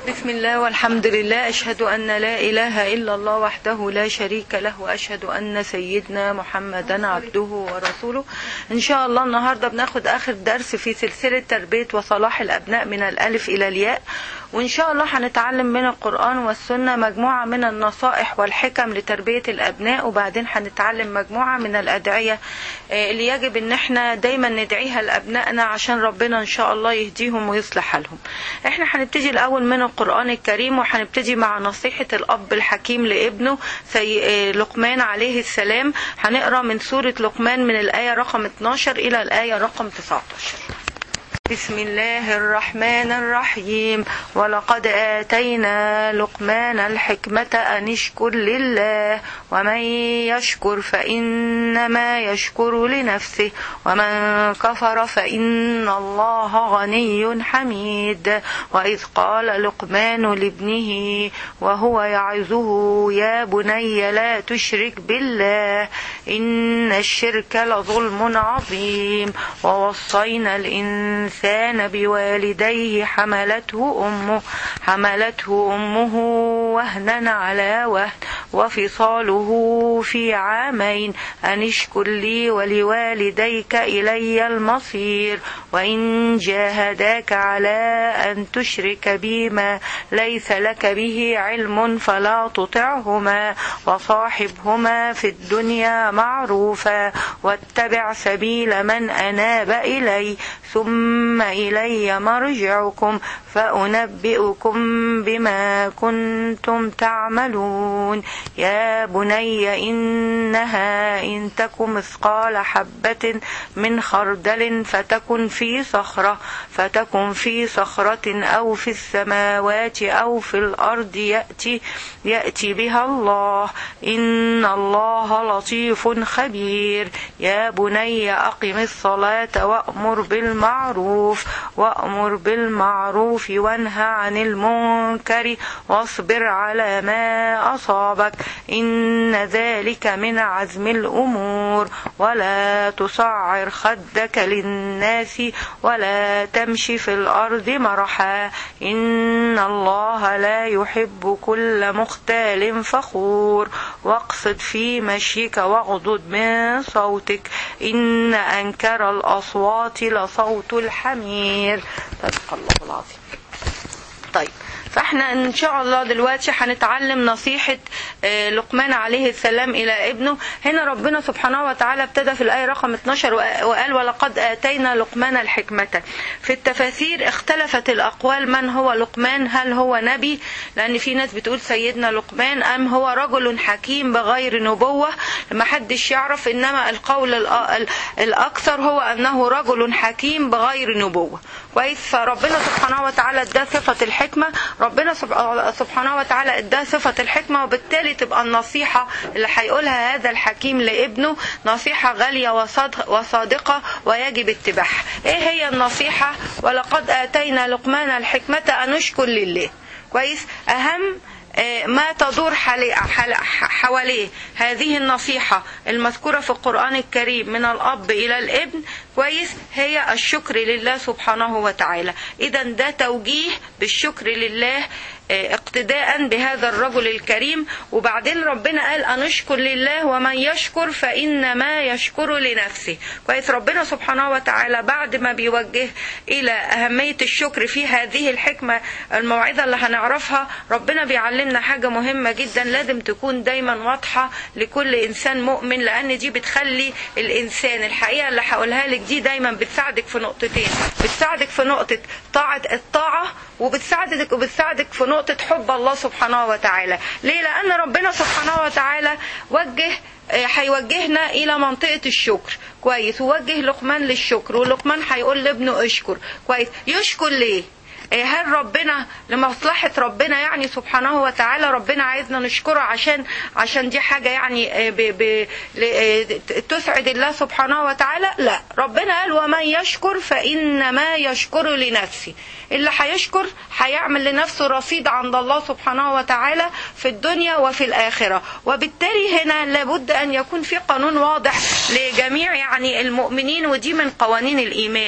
بسم الله والحمد لله أشهد أن لا إله إلا الله وحده لا شريك له وأشهد أن سيدنا محمدا عبده ورسوله إن شاء الله النهاردة بناخد آخر درس في سلسلة تربية وصلاح الأبناء من الألف إلى الياء وإن شاء الله هنتعلم من القرآن والسنة مجموعة من النصائح والحكم لتربية الأبناء وبعدين هنتعلم مجموعة من الأدعية اللي يجب إن احنا دايما ندعيها لأبنائنا عشان ربنا إن شاء الله يهديهم ويصلح حالهم احنا هنبتدي الأول من القرآن الكريم وهنبتدي مع نصيحة الأب الحكيم لابنه سي... لقمان عليه السلام هنقرأ من سورة لقمان من الآية رقم 12 إلى الآية رقم 19 بسم الله الرحمن الرحيم ولقد آتينا لقمان الحكمة أن اشكر لله ومن يشكر فإنما يشكر لنفسه ومن كفر فإن الله غني حميد وإذ قال لقمان لابنه وهو يعظه يا بني لا تشرك بالله إن الشرك لظلم عظيم ووصينا الإنسان الإنسان بوالديه حملته أمه حملته أمه وهنا على وهن وفصاله في عامين أن اشكر لي ولوالديك إلي المصير وإن جاهداك على أن تشرك بي ما ليس لك به علم فلا تطعهما وصاحبهما في الدنيا معروفا واتبع سبيل من أناب إلي ثم إلي مرجعكم فأنبئكم بما كنتم تعملون يا بني إنها إن تك مثقال حبة من خردل فتكن في صخرة فتكن في صخرة أو في السماوات أو في الأرض يأتي يأتي بها الله إن الله لطيف خبير يا بني أقم الصلاة وأمر بالمعروف وأمر بالمعروف وانهى عن المنكر واصبر على ما أصابك إن ذلك من عزم الأمور ولا تصعر خدك للناس ولا تمشي في الأرض مرحا إن الله لا يحب كل مختال فخور واقصد في مشيك واغضض من صوتك إن أنكر الأصوات لصوت الحمير صدق الله العظيم طيب فاحنا ان شاء الله دلوقتي هنتعلم نصيحة لقمان عليه السلام الى ابنه هنا ربنا سبحانه وتعالى ابتدى في الايه رقم 12 وقال ولقد اتينا لقمان الحكمة في التفاسير اختلفت الاقوال من هو لقمان هل هو نبي لان في ناس بتقول سيدنا لقمان ام هو رجل حكيم بغير نبوة ما حدش يعرف انما القول الاكثر هو انه رجل حكيم بغير نبوة كويس فربنا سبحانه وتعالى اداه صفة الحكمة ربنا سبحانه وتعالى اداه صفة الحكمة وبالتالي تبقى النصيحة اللي هيقولها هذا الحكيم لابنه نصيحة غالية وصادقة ويجب اتباعها ايه هي النصيحة ولقد اتينا لقمان الحكمة ان اشكر لله كويس اهم ما تدور حواليه هذه النصيحة المذكورة في القرآن الكريم من الأب إلى الابن كويس هي الشكر لله سبحانه وتعالى إذا ده توجيه بالشكر لله اقتداء بهذا الرجل الكريم وبعدين ربنا قال أنشكر لله ومن يشكر فإنما يشكر لنفسه كويس ربنا سبحانه وتعالى بعد ما بيوجه إلى أهمية الشكر في هذه الحكمة الموعظة اللي هنعرفها ربنا بيعلمنا حاجة مهمة جدا لازم تكون دايما واضحة لكل إنسان مؤمن لأن دي بتخلي الإنسان الحقيقة اللي هقولها لك دي دايما بتساعدك في نقطتين بتساعدك في نقطة طاعة الطاعة وبتساعدك وبتساعدك في نقطة حب الله سبحانه وتعالى ليه لأن ربنا سبحانه وتعالى وجه هيوجهنا الى منطقه الشكر كويس ووجه لقمان للشكر ولقمان هيقول لابنه اشكر كويس يشكر ليه هل ربنا لمصلحة ربنا يعني سبحانه وتعالى ربنا عايزنا نشكره عشان عشان دي حاجة يعني ب ب تسعد الله سبحانه وتعالى لا ربنا قال ومن يشكر فإنما يشكر لنفسه اللي هيشكر هيعمل لنفسه رصيد عند الله سبحانه وتعالى في الدنيا وفي الآخرة وبالتالي هنا لابد أن يكون في قانون واضح لجميع يعني المؤمنين ودي من قوانين الإيمان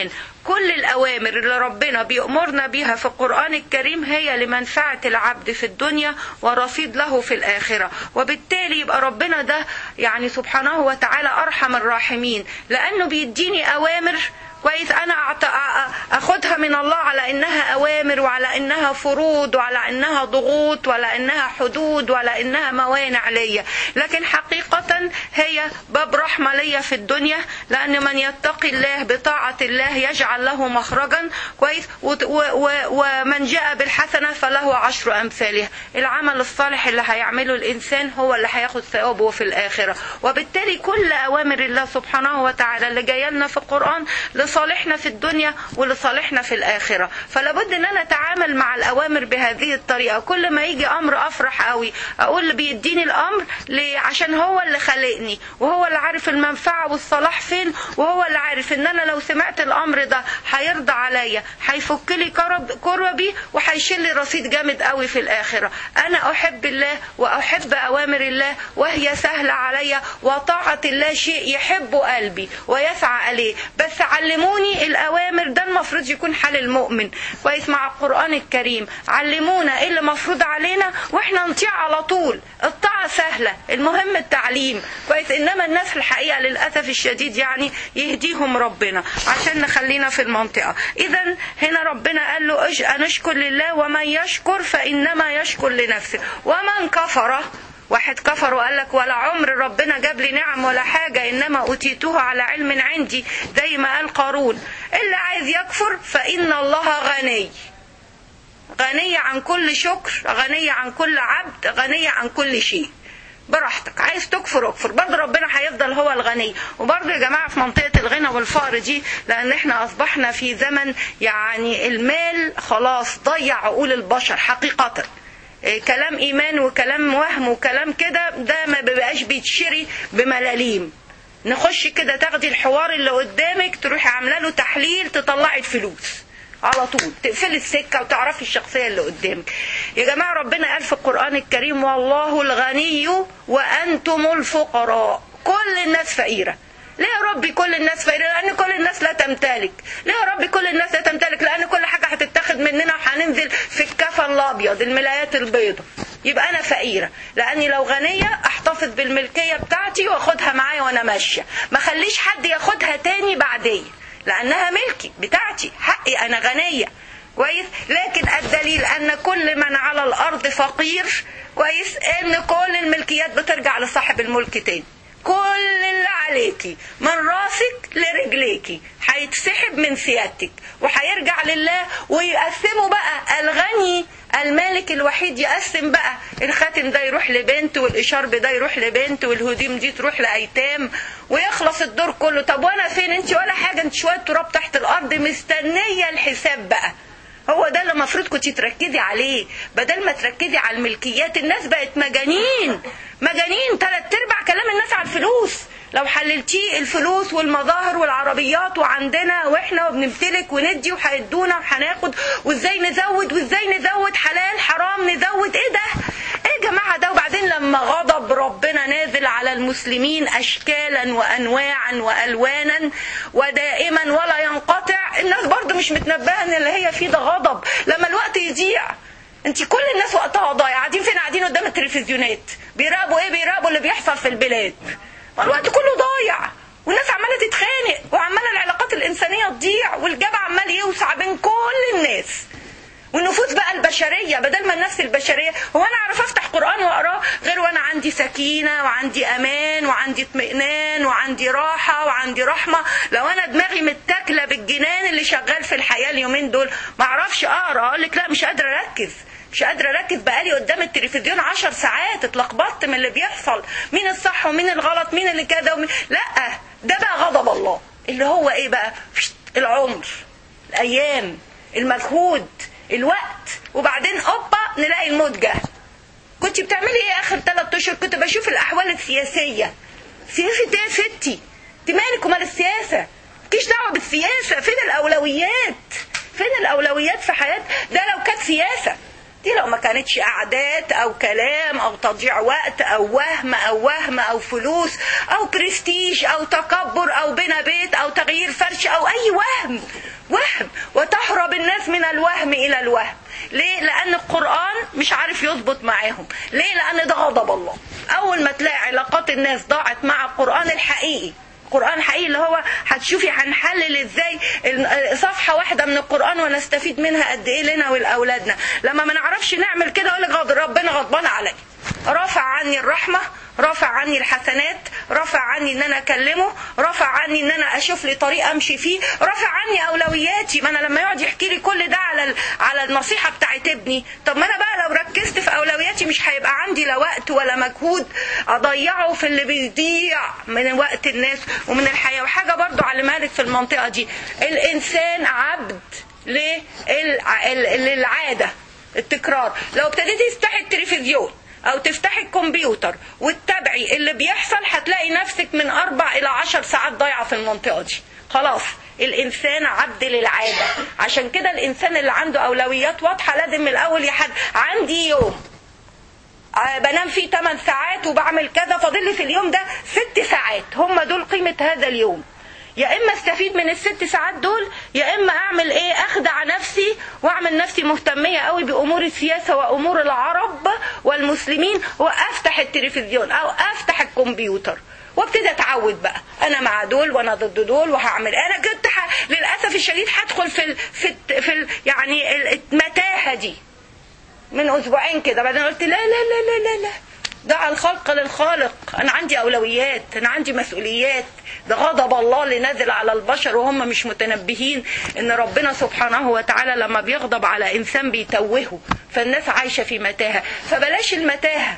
كل الأوامر اللي ربنا بيأمرنا بيها في القرآن الكريم هي لمنفعة العبد في الدنيا ورصيد له في الآخرة وبالتالي يبقى ربنا ده يعني سبحانه وتعالى أرحم الراحمين لأنه بيديني أوامر كويس انا أعت... اخدها من الله على انها اوامر وعلى انها فروض وعلى انها ضغوط ولا انها حدود ولا انها موانع ليا لكن حقيقة هي باب رحمة ليا في الدنيا لان من يتقي الله بطاعة الله يجعل له مخرجا كويس و... و... و... ومن جاء بالحسنة فله عشر امثالها العمل الصالح اللي هيعمله الانسان هو اللي هياخد ثوابه في الاخرة وبالتالي كل اوامر الله سبحانه وتعالى اللي جايه لنا في القرآن لصالحنا في الدنيا ولصالحنا في الآخرة فلابد ان انا اتعامل مع الاوامر بهذه الطريقة كل ما يجي امر افرح قوي اقول اللي بيديني الامر ليه عشان هو اللي خلقني وهو اللي عارف المنفعة والصلاح فين وهو اللي عارف ان انا لو سمعت الامر ده هيرضى عليا هيفك لي كرب كربي وهيشيل لي رصيد جامد قوي في الاخرة انا احب الله واحب اوامر الله وهي سهلة عليا وطاعة الله شيء يحبه قلبي ويسعى عليه بس علموني الاوامر ده المفروض يكون حال المؤمن كويس مع القران الكريم علمونا ايه اللي مفروض علينا واحنا نطيع على طول الطاعه سهله المهم التعليم كويس انما الناس الحقيقه للاسف الشديد يعني يهديهم ربنا عشان نخلينا في المنطقه اذا هنا ربنا قال له اج انشكر لله ومن يشكر فانما يشكر لنفسه ومن كفر واحد كفر وقال لك ولا عمر ربنا جاب لي نعم ولا حاجة إنما أوتيتها على علم عندي زي ما قال قارون اللي عايز يكفر فإن الله غني غنية عن كل شكر غنية عن كل عبد غنية عن كل شيء براحتك عايز تكفر اكفر برضه ربنا هيفضل هو الغني وبرضه يا جماعه في منطقه الغنى والفقر دي لان احنا اصبحنا في زمن يعني المال خلاص ضيع عقول البشر حقيقه كلام ايمان وكلام وهم وكلام كده ده ما بيبقاش بيتشري بملاليم نخش كده تاخدي الحوار اللي قدامك تروحي عامله له تحليل تطلعي الفلوس على طول تقفلي السكه وتعرفي الشخصيه اللي قدامك يا جماعه ربنا قال في القران الكريم والله الغني وانتم الفقراء كل الناس فقيره ليه يا ربي كل الناس فقيرة؟ لأن كل الناس لا تمتلك. ليه يا ربي كل الناس لا تمتلك؟ لأن كل حاجة هتتاخد مننا وهننزل في الكفن الأبيض، الملايات البيضة. يبقى أنا فقيرة، لأني لو غنية أحتفظ بالملكية بتاعتي وآخدها معايا وأنا ماشية. ما خليش حد ياخدها تاني بعدين. لأنها ملكي بتاعتي، حقي أنا غنية. كويس لكن الدليل ان كل من على الارض فقير كويس ان كل الملكيات بترجع لصاحب الملك تاني كل اللي عليكي من راسك لرجليكي هيتسحب من سيادتك وهيرجع لله ويقسموا بقى الغني المالك الوحيد يقسم بقى الخاتم ده يروح لبنت والاشارب ده يروح لبنت والهديم دي تروح لايتام ويخلص الدور كله طب وانا فين انت ولا حاجه انت شويه تراب تحت الارض مستنيه الحساب بقى هو ده اللي المفروض كنت تركزي عليه بدل ما تركزي على الملكيات الناس بقت مجانين مجانين تلات ارباع كلام الناس على الفلوس لو حللتيه الفلوس والمظاهر والعربيات وعندنا واحنا وبنمتلك وندي وهيدونا وهناخد وازاي نزود وازاي نزود حلال حرام نزود ايه ده ايه يا جماعه ده وبعدين لما غضب ربنا نازل على المسلمين اشكالا وانواعا والوانا ودائما ولا ينقطع الناس برضو مش متنبهه ان اللي هي فيه ده غضب لما الوقت يضيع انت كل الناس وقتها ضايع قاعدين فين قاعدين قدام التلفزيونات بيراقبوا ايه بيراقبوا اللي بيحصل في البلاد الوقت كله ضايع والناس عماله تتخانق وعماله العلاقات الانسانيه تضيع والجاب عمال يوسع بين كل الناس والنفوس بقى البشرية بدل ما النفس البشرية هو أنا أعرف أفتح قرآن وأقراه غير وأنا عندي سكينة وعندي أمان وعندي اطمئنان وعندي راحة وعندي رحمة لو أنا دماغي متاكلة بالجنان اللي شغال في الحياة اليومين دول ما أعرفش أقرأ أقول لك لا مش قادرة أركز مش قادرة أركز بقالي قدام التلفزيون عشر ساعات اتلخبطت من اللي بيحصل مين الصح ومين الغلط مين اللي كذا ومين لا ده بقى غضب الله اللي هو إيه بقى العمر الأيام المجهود الوقت وبعدين اوبا نلاقي الموت جه كنت بتعملي ايه اخر ثلاث اشهر كنت بشوف الاحوال السياسيه سياسه ايه يا ستي انت مالك ومال السياسه مالكيش دعوه بالسياسه فين الاولويات فين الاولويات في حياه ده لو كانت سياسه دي لو ما كانتش قعدات او كلام او تضييع وقت او وهم او وهم او فلوس او برستيج او تكبر او بنا بيت او تغيير فرش او اي وهم وهم وتهرب الناس من الوهم الى الوهم ليه لان القران مش عارف يظبط معاهم ليه لان ده غضب الله اول ما تلاقي علاقات الناس ضاعت مع القران الحقيقي القرآن حقيقي اللي هو هتشوفي هنحلل ازاي صفحة واحدة من القرآن ونستفيد منها قد ايه لنا ولأولادنا لما ما نعرفش نعمل كده يقول لك ربنا غضبان عليا رافع عني الرحمة رافع عني الحسنات رافع عني ان انا اكلمه رافع عني ان انا اشوف لي طريق امشي فيه رافع عني اولوياتي ما انا لما يقعد يحكي لي كل ده على على النصيحه بتاعت ابني طب ما انا بقى لو ركزت في اولوياتي مش هيبقى عندي لا وقت ولا مجهود اضيعه في اللي بيضيع من وقت الناس ومن الحياه وحاجه برضو علمها لك في المنطقه دي الانسان عبد للعاده التكرار لو ابتديتي تفتحي التلفزيون او تفتحي الكمبيوتر وتتابعي اللي بيحصل هتلاقي نفسك من اربع الى عشر ساعات ضايعه في المنطقه دي خلاص الانسان عبد للعاده عشان كده الانسان اللي عنده اولويات واضحه لازم من الاول يحد عندي يوم بنام فيه 8 ساعات وبعمل كذا فاضل لي في اليوم ده 6 ساعات هم دول قيمه هذا اليوم يا اما استفيد من الست ساعات دول يا اما اعمل ايه اخدع نفسي واعمل نفسي مهتميه قوي بامور السياسه وامور العرب والمسلمين وافتح التلفزيون او افتح الكمبيوتر وابتدي اتعود بقى انا مع دول وانا ضد دول وهعمل انا كنت ح... للاسف الشديد هدخل في ال... في ال... في ال... يعني المتاهه دي من اسبوعين كده بعدين قلت لا لا لا لا لا, لا. دع الخلق للخالق انا عندي اولويات انا عندي مسؤوليات ده غضب الله اللي نازل على البشر وهم مش متنبهين ان ربنا سبحانه وتعالى لما بيغضب على انسان بيتوهه فالناس عايشه في متاهه فبلاش المتاهه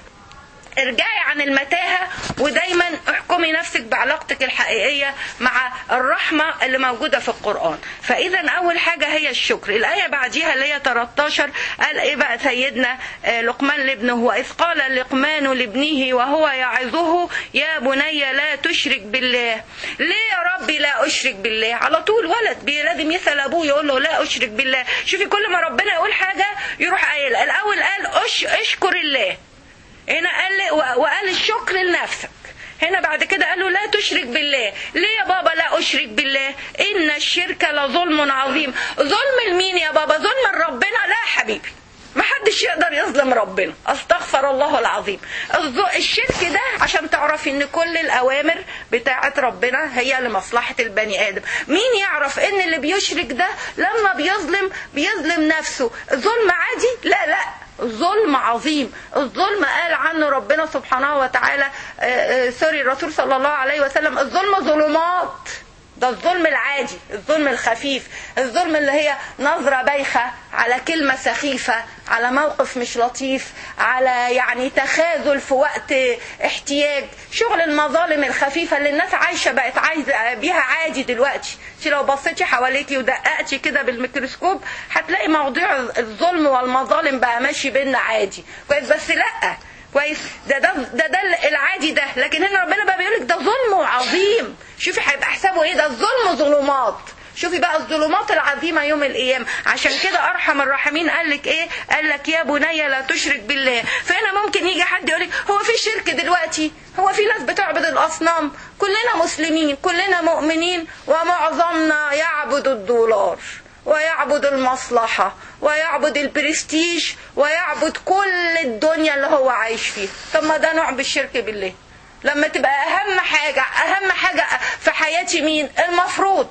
ارجعي عن المتاهة ودايما احكمي نفسك بعلاقتك الحقيقية مع الرحمة اللي موجودة في القرآن فإذا أول حاجة هي الشكر الآية بعديها اللي هي 13 قال إيه بقى سيدنا لقمان لابنه وإذ قال لقمان لابنه وهو يعظه يا بني لا تشرك بالله ليه يا ربي لا أشرك بالله على طول ولد لازم يسأل أبوه يقول له لا أشرك بالله شوفي كل ما ربنا يقول حاجة يروح قايل الأول قال أش اشكر الله هنا قال وقال الشكر لنفسك هنا بعد كده قال له لا تشرك بالله ليه يا بابا لا اشرك بالله ان الشرك لظلم عظيم ظلم لمين يا بابا ظلم لربنا لا يا حبيبي ما حدش يقدر يظلم ربنا استغفر الله العظيم الشرك ده عشان تعرفي ان كل الاوامر بتاعه ربنا هي لمصلحه البني ادم مين يعرف ان اللي بيشرك ده لما بيظلم بيظلم نفسه ظلم عادي لا لا ظلم عظيم الظلم قال عنه ربنا سبحانه وتعالى سوري الرسول صلى الله عليه وسلم الظلم ظلمات ده الظلم العادي الظلم الخفيف الظلم اللي هي نظرة بايخة على كلمة سخيفة على موقف مش لطيف على يعني تخاذل في وقت احتياج شغل المظالم الخفيفة اللي الناس عايشة بقت عايزة بيها عادي دلوقتي انت لو بصيتي حواليكي ودققتي كده بالميكروسكوب هتلاقي موضوع الظلم والمظالم بقى ماشي بينا عادي كويس بس لا كويس ده ده ده, ده العادي ده لكن هنا ربنا بقى بيقول لك ده ظلم عظيم شوفي هيبقى حسابه ايه ده الظلم ظلمات شوفي بقى الظلمات العظيمه يوم القيامه عشان كده ارحم الراحمين قال لك ايه قال لك يا بني لا تشرك بالله فهنا ممكن يجي حد يقول لك هو في شرك دلوقتي هو في ناس بتعبد الاصنام كلنا مسلمين كلنا مؤمنين ومعظمنا يعبد الدولار ويعبد المصلحة ويعبد البرستيج ويعبد كل الدنيا اللي هو عايش فيها طب ما ده نوع بالشرك بالله لما تبقى أهم حاجة أهم حاجة في حياتي مين المفروض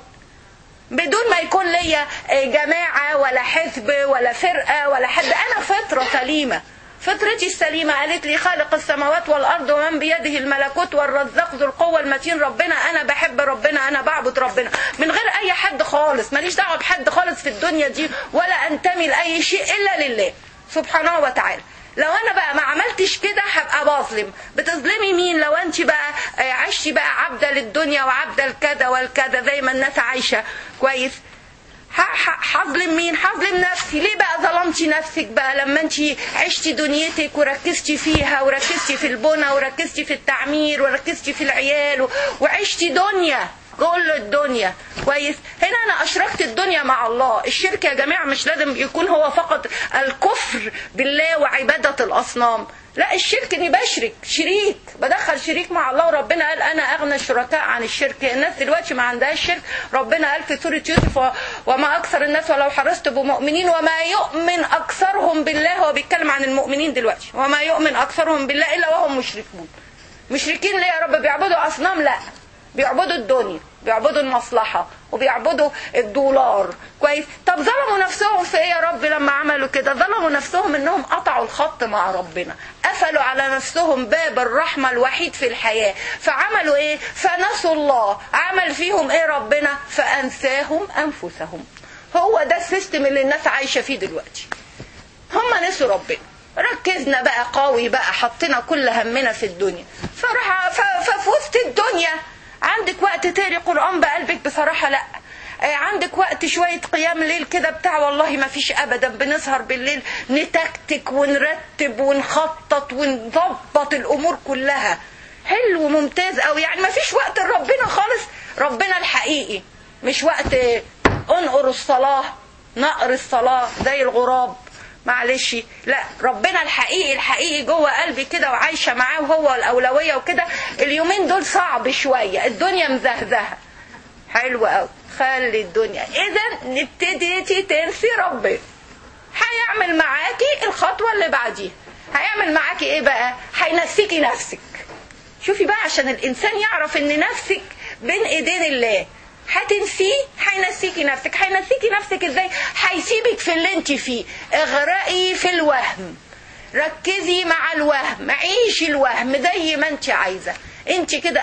بدون ما يكون ليا جماعة ولا حزب ولا فرقة ولا حد أنا فطرة سليمة فطرتي السليمة قالت لي خالق السماوات والأرض ومن بيده الملكوت والرزاق ذو القوة المتين ربنا أنا بحب ربنا أنا بعبد ربنا من غير أي حد خالص ماليش دعوة بحد خالص في الدنيا دي ولا أنتمي لأي شيء إلا لله سبحانه وتعالى لو انا بقى ما عملتش كده هبقى بظلم بتظلمي مين لو انت بقى عشتي بقى عبده للدنيا وعبده الكذا والكذا زي ما الناس عايشه كويس هظلم مين هظلم نفسي ليه بقى ظلمتي نفسك بقى لما انت عشتي دنيتك وركزتي فيها وركزتي في البنى وركزتي في التعمير وركزتي في العيال وعشتي دنيا كل الدنيا كويس هنا انا اشركت الدنيا مع الله الشرك يا جماعه مش لازم يكون هو فقط الكفر بالله وعباده الاصنام لا الشرك اني بشرك شريك بدخل شريك مع الله وربنا قال انا اغنى الشركاء عن الشرك الناس دلوقتي ما عندهاش شرك ربنا قال في سوره يوسف و- وما اكثر الناس ولو حرصت بمؤمنين وما يؤمن اكثرهم بالله هو بيتكلم عن المؤمنين دلوقتي وما يؤمن اكثرهم بالله الا وهم مشركون مشركين ليه يا رب بيعبدوا اصنام لا بيعبدوا الدنيا بيعبدوا المصلحة وبيعبدوا الدولار كويس طب ظلموا نفسهم في ايه يا رب لما عملوا كده ظلموا نفسهم انهم قطعوا الخط مع ربنا قفلوا على نفسهم باب الرحمة الوحيد في الحياة فعملوا ايه فنسوا الله عمل فيهم ايه ربنا فانساهم انفسهم هو ده السيستم اللي الناس عايشة فيه دلوقتي هم نسوا ربنا ركزنا بقى قوي بقى حطينا كل همنا في الدنيا فراح ف- ففي وسط الدنيا عندك وقت تقري قرآن بقلبك بصراحة لا آه، عندك وقت شوية قيام ليل كده بتاع والله ما فيش أبدا بنسهر بالليل نتكتك ونرتب ونخطط ونظبط الأمور كلها حلو ممتاز أوي يعني ما فيش وقت لربنا خالص ربنا الحقيقي مش وقت آه، انقر الصلاة نقر الصلاة زي الغراب معلش لا ربنا الحقيقي الحقيقي جوه قلبي كده وعايشه معاه وهو الاولويه وكده اليومين دول صعب شويه الدنيا مزهزهه حلو قوي خلي الدنيا اذا نبتدي تنسي ربنا هيعمل معاكي الخطوه اللي بعديها هيعمل معاكي ايه بقى هينسيكي نفسك شوفي بقى عشان الانسان يعرف ان نفسك بين ايدين الله هتنسيه هينسيكي نفسك هينسيكي نفسك ازاي هيسيبك في اللي انت فيه اغرقي في الوهم ركزي مع الوهم عيشي الوهم زي ما انت عايزه انت كده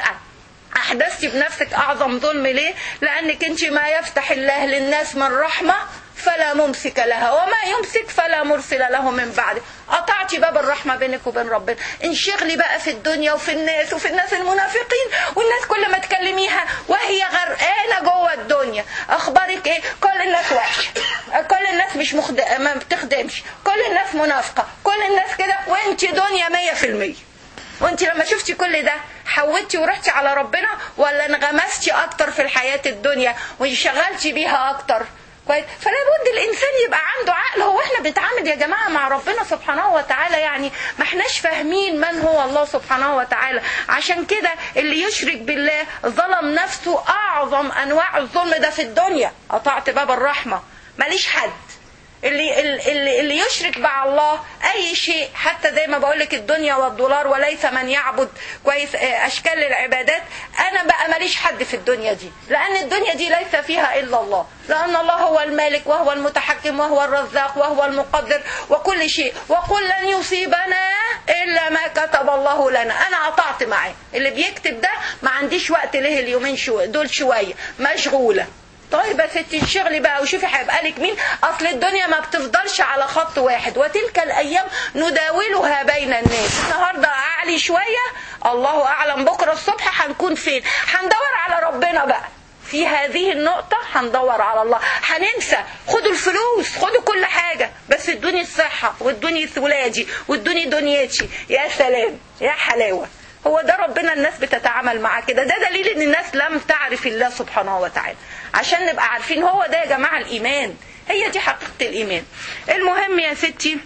احدثتي بنفسك اعظم ظلم ليه لانك انت ما يفتح الله للناس من رحمه فلا ممسك لها وما يمسك فلا مرسل له من بعده قطعتي باب الرحمة بينك وبين ربنا انشغلي بقى في الدنيا وفي الناس وفي الناس المنافقين والناس كل ما تكلميها وهي غرقانة جوه الدنيا اخبارك ايه كل الناس وحشة كل الناس مش مخد... ما بتخدمش كل الناس منافقة كل الناس كده وانت دنيا مية في المية وانت لما شفتي كل ده حولتي ورحتي على ربنا ولا انغمستي اكتر في الحياة الدنيا وانشغلتي بيها اكتر كويس فلا بد الانسان يبقى عنده عقل هو احنا بنتعامل يا جماعه مع ربنا سبحانه وتعالى يعني ما احناش فاهمين من هو الله سبحانه وتعالى عشان كده اللي يشرك بالله ظلم نفسه اعظم انواع الظلم ده في الدنيا قطعت باب الرحمه ماليش حد اللي اللي اللي يشرك مع الله اي شيء حتى زي ما بقول لك الدنيا والدولار وليس من يعبد كويس آه، اشكال العبادات انا بقى ماليش حد في الدنيا دي لان الدنيا دي ليس فيها الا الله لان الله هو المالك وهو المتحكم وهو الرزاق وهو المقدر وكل شيء وقل لن يصيبنا الا ما كتب الله لنا انا قطعت معاه اللي بيكتب ده ما عنديش وقت له اليومين شو دول شويه مشغوله طيب يا ستي انشغلي بقى وشوفي هيبقى لك مين اصل الدنيا ما بتفضلش على خط واحد وتلك الايام نداولها بين الناس النهارده اعلي شويه الله اعلم بكره الصبح هنكون فين هندور على ربنا بقى في هذه النقطة هندور على الله هننسى خدوا الفلوس خدوا كل حاجة بس ادوني الصحة وادوني ولادي وادوني دنيتي يا سلام يا حلاوة هو ده ربنا الناس بتتعامل معاه كده ده دليل ان الناس لم تعرف الله سبحانه وتعالى عشان نبقى عارفين هو ده يا جماعة الايمان هي دي حقيقة الايمان المهم يا ستي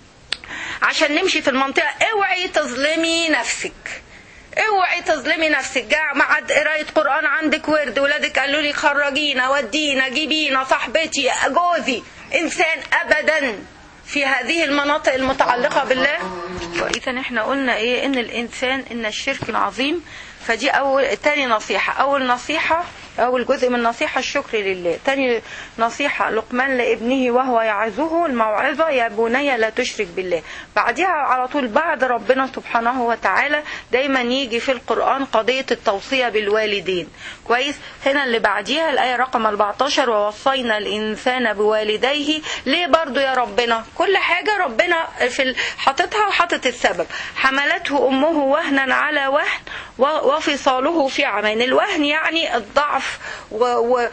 عشان نمشي في المنطقة اوعي تظلمي نفسك اوعي تظلمي نفسك جاء مع قرايه قران عندك ورد ولادك قالوا لي خرجينا ودينا جيبينا صاحبتي جوزي انسان ابدا في هذه المناطق المتعلقه بالله واذا احنا قلنا ايه ان الانسان ان الشرك عظيم فدي اول تاني نصيحه اول نصيحه أول جزء من النصيحة الشكر لله تاني نصيحة لقمان لابنه وهو يعظه الموعظة يا بني لا تشرك بالله بعدها على طول بعد ربنا سبحانه وتعالى دايما يجي في القرآن قضية التوصية بالوالدين كويس هنا اللي بعديها الآية رقم 14 ووصينا الإنسان بوالديه ليه برضو يا ربنا كل حاجة ربنا في ال- حاططها وحاطط السبب حملته أمه وهنا على وهن و- وفصاله في عامين الوهن يعني الضعف و و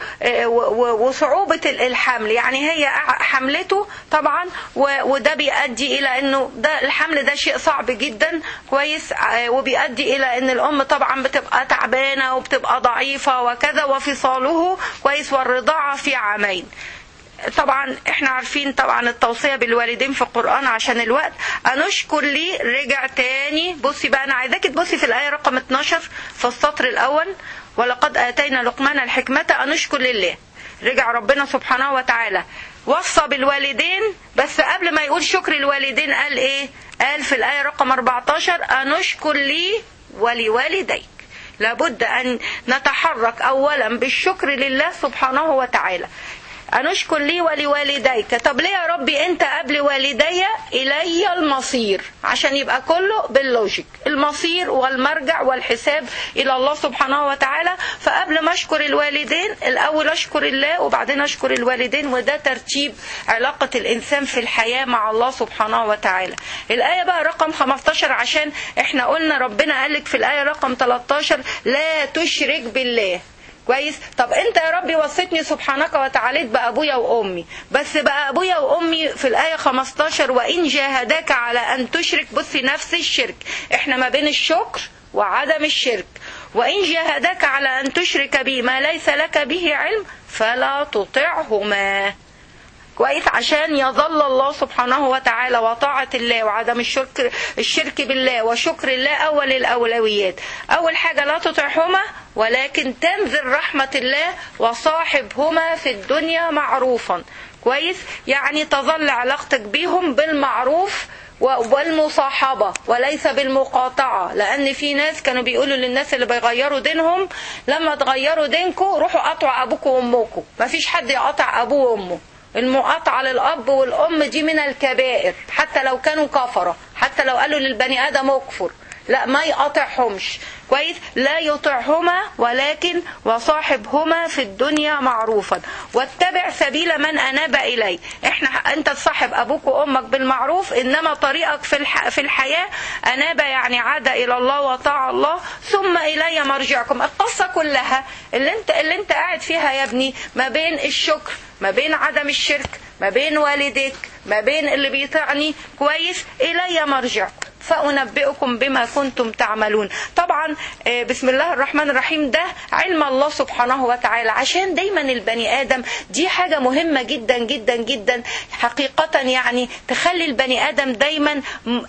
و وصعوبة ال- الحمل يعني هي ع- حملته طبعا و- وده بيؤدي إلى أنه ده الحمل ده شيء صعب جدا كويس آه، وبيؤدي إلى أن الأم طبعا بتبقى تعبانة وبتبقى ضعيفة وكذا وفصاله كويس والرضاعة في عامين طبعا احنا عارفين طبعا التوصية بالوالدين في القرآن عشان الوقت أنشكر لي رجع تاني بصي بقى أنا عايزاك تبصي في الآية رقم 12 في السطر الأول ولقد آتينا لقمان الحكمة أنشكر لله رجع ربنا سبحانه وتعالى وصى بالوالدين بس قبل ما يقول شكر الوالدين قال ايه قال في الآية رقم 14 أنشكر لي ولوالديك لابد أن نتحرك أولا بالشكر لله سبحانه وتعالى أنشكر لي ولوالديك طب ليه يا ربي أنت قبل والدي إلي المصير عشان يبقى كله باللوجيك المصير والمرجع والحساب إلى الله سبحانه وتعالى فقبل ما أشكر الوالدين الأول أشكر الله وبعدين أشكر الوالدين وده ترتيب علاقة الإنسان في الحياة مع الله سبحانه وتعالى الآية بقى رقم 15 عشان احنا قلنا ربنا قالك في الآية رقم 13 لا تشرك بالله كويس طب انت يا ربي وصيتني سبحانك وتعاليت بابويا وامي بس بقى ابويا وامي في الايه 15 وان جاهداك على ان تشرك بصي نفس الشرك احنا ما بين الشكر وعدم الشرك وان جاهداك على ان تشرك بي ما ليس لك به علم فلا تطعهما كويس عشان يظل الله سبحانه وتعالى وطاعة الله وعدم الشرك الشرك بالله وشكر الله أول الأولويات أول حاجة لا تطعهما ولكن تنزل رحمة الله وصاحبهما في الدنيا معروفا كويس يعني تظل علاقتك بيهم بالمعروف والمصاحبة وليس بالمقاطعة لأن في ناس كانوا بيقولوا للناس اللي بيغيروا دينهم لما تغيروا دينكم روحوا قطعوا أبوكم وأمكم مفيش حد يقطع أبوه وأمه المقاطعة للأب والأم دي من الكبائر حتى لو كانوا كفرة حتى لو قالوا للبني آدم اكفر لا ما يقاطعهمش كويس لا يطعهما ولكن وصاحبهما في الدنيا معروفا واتبع سبيل من اناب الي احنا انت تصاحب ابوك وامك بالمعروف انما طريقك في الح... في الحياه اناب يعني عاد الى الله وطاع الله ثم الي مرجعكم القصه كلها اللي انت اللي انت قاعد فيها يا ابني ما بين الشكر ما بين عدم الشرك ما بين والديك ما بين اللي بيطعني كويس الي مرجعكم فأنبئكم بما كنتم تعملون طبعا بسم الله الرحمن الرحيم ده علم الله سبحانه وتعالى عشان دايما البني آدم دي حاجة مهمة جدا جدا جدا حقيقة يعني تخلي البني آدم دايما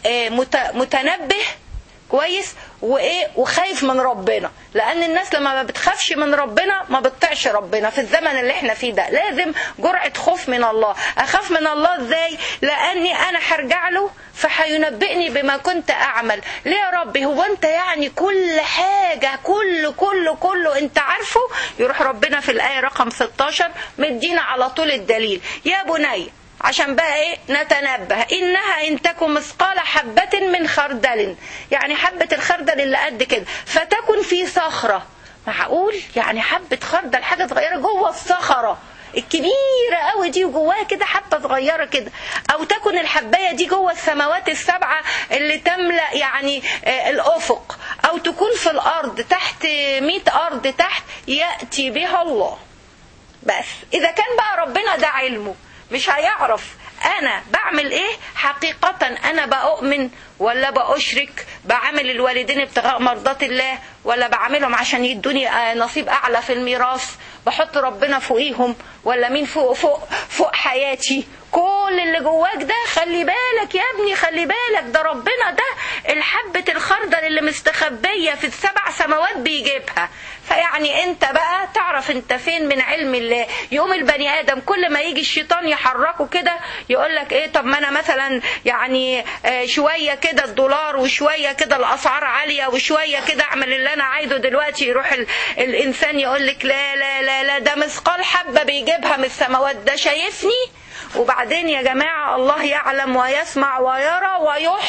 متنبه كويس وايه وخايف من ربنا لان الناس لما ما بتخافش من ربنا ما بتطيعش ربنا في الزمن اللي احنا فيه ده لازم جرعه خوف من الله اخاف من الله ازاي لاني انا هرجع له فهينبئني بما كنت اعمل ليه يا ربي هو انت يعني كل حاجه كل كل كله انت عارفه يروح ربنا في الايه رقم 16 مدينا على طول الدليل يا بني عشان بقى ايه نتنبه انها ان تكن مثقال حبة من خردل يعني حبة الخردل اللي قد كده فتكن في صخرة معقول يعني حبة خردل حاجة صغيرة جوه الصخرة الكبيرة قوي دي وجواها كده حبة صغيرة كده أو تكن الحباية دي جوه السماوات السبعة اللي تملأ يعني الأفق أو تكون في الأرض تحت مئة أرض تحت يأتي بها الله بس إذا كان بقى ربنا ده علمه مش هيعرف انا بعمل ايه حقيقة انا بأؤمن ولا بأشرك بعمل الوالدين ابتغاء مرضات الله ولا بعملهم عشان يدوني نصيب اعلى في الميراث بحط ربنا فوقيهم ولا مين فوق فوق فوق حياتي كل اللي جواك ده خلي بالك يا ابني خلي بالك ده ربنا ده الحبة الخردل اللي مستخبية في السبع سماوات بيجيبها فيعني انت بقى تعرف انت فين من علم الله يوم البني ادم كل ما يجي الشيطان يحركه كده يقول لك ايه طب ما انا مثلا يعني شويه كده الدولار وشويه كده الاسعار عاليه وشويه كده اعمل اللي انا عايزه دلوقتي يروح ال... الانسان يقول لك لا لا لا لا ده مثقال حبه بيجيبها من السماوات ده شايفني وبعدين يا جماعه الله يعلم ويسمع ويرى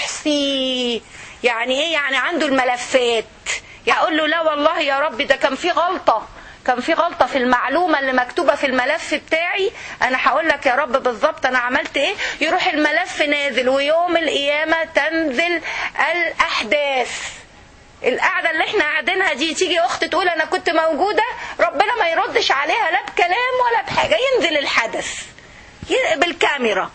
ويحصي يعني ايه يعني عنده الملفات يقول له لا والله يا رب ده كان في غلطه كان في غلطه في المعلومه اللي مكتوبه في الملف بتاعي انا هقول لك يا رب بالظبط انا عملت ايه يروح الملف نازل ويوم القيامه تنزل الاحداث القعدة اللي احنا قاعدينها دي تيجي اخت تقول انا كنت موجودة ربنا ما يردش عليها لا بكلام ولا بحاجة ينزل الحدث ي- بالكاميرا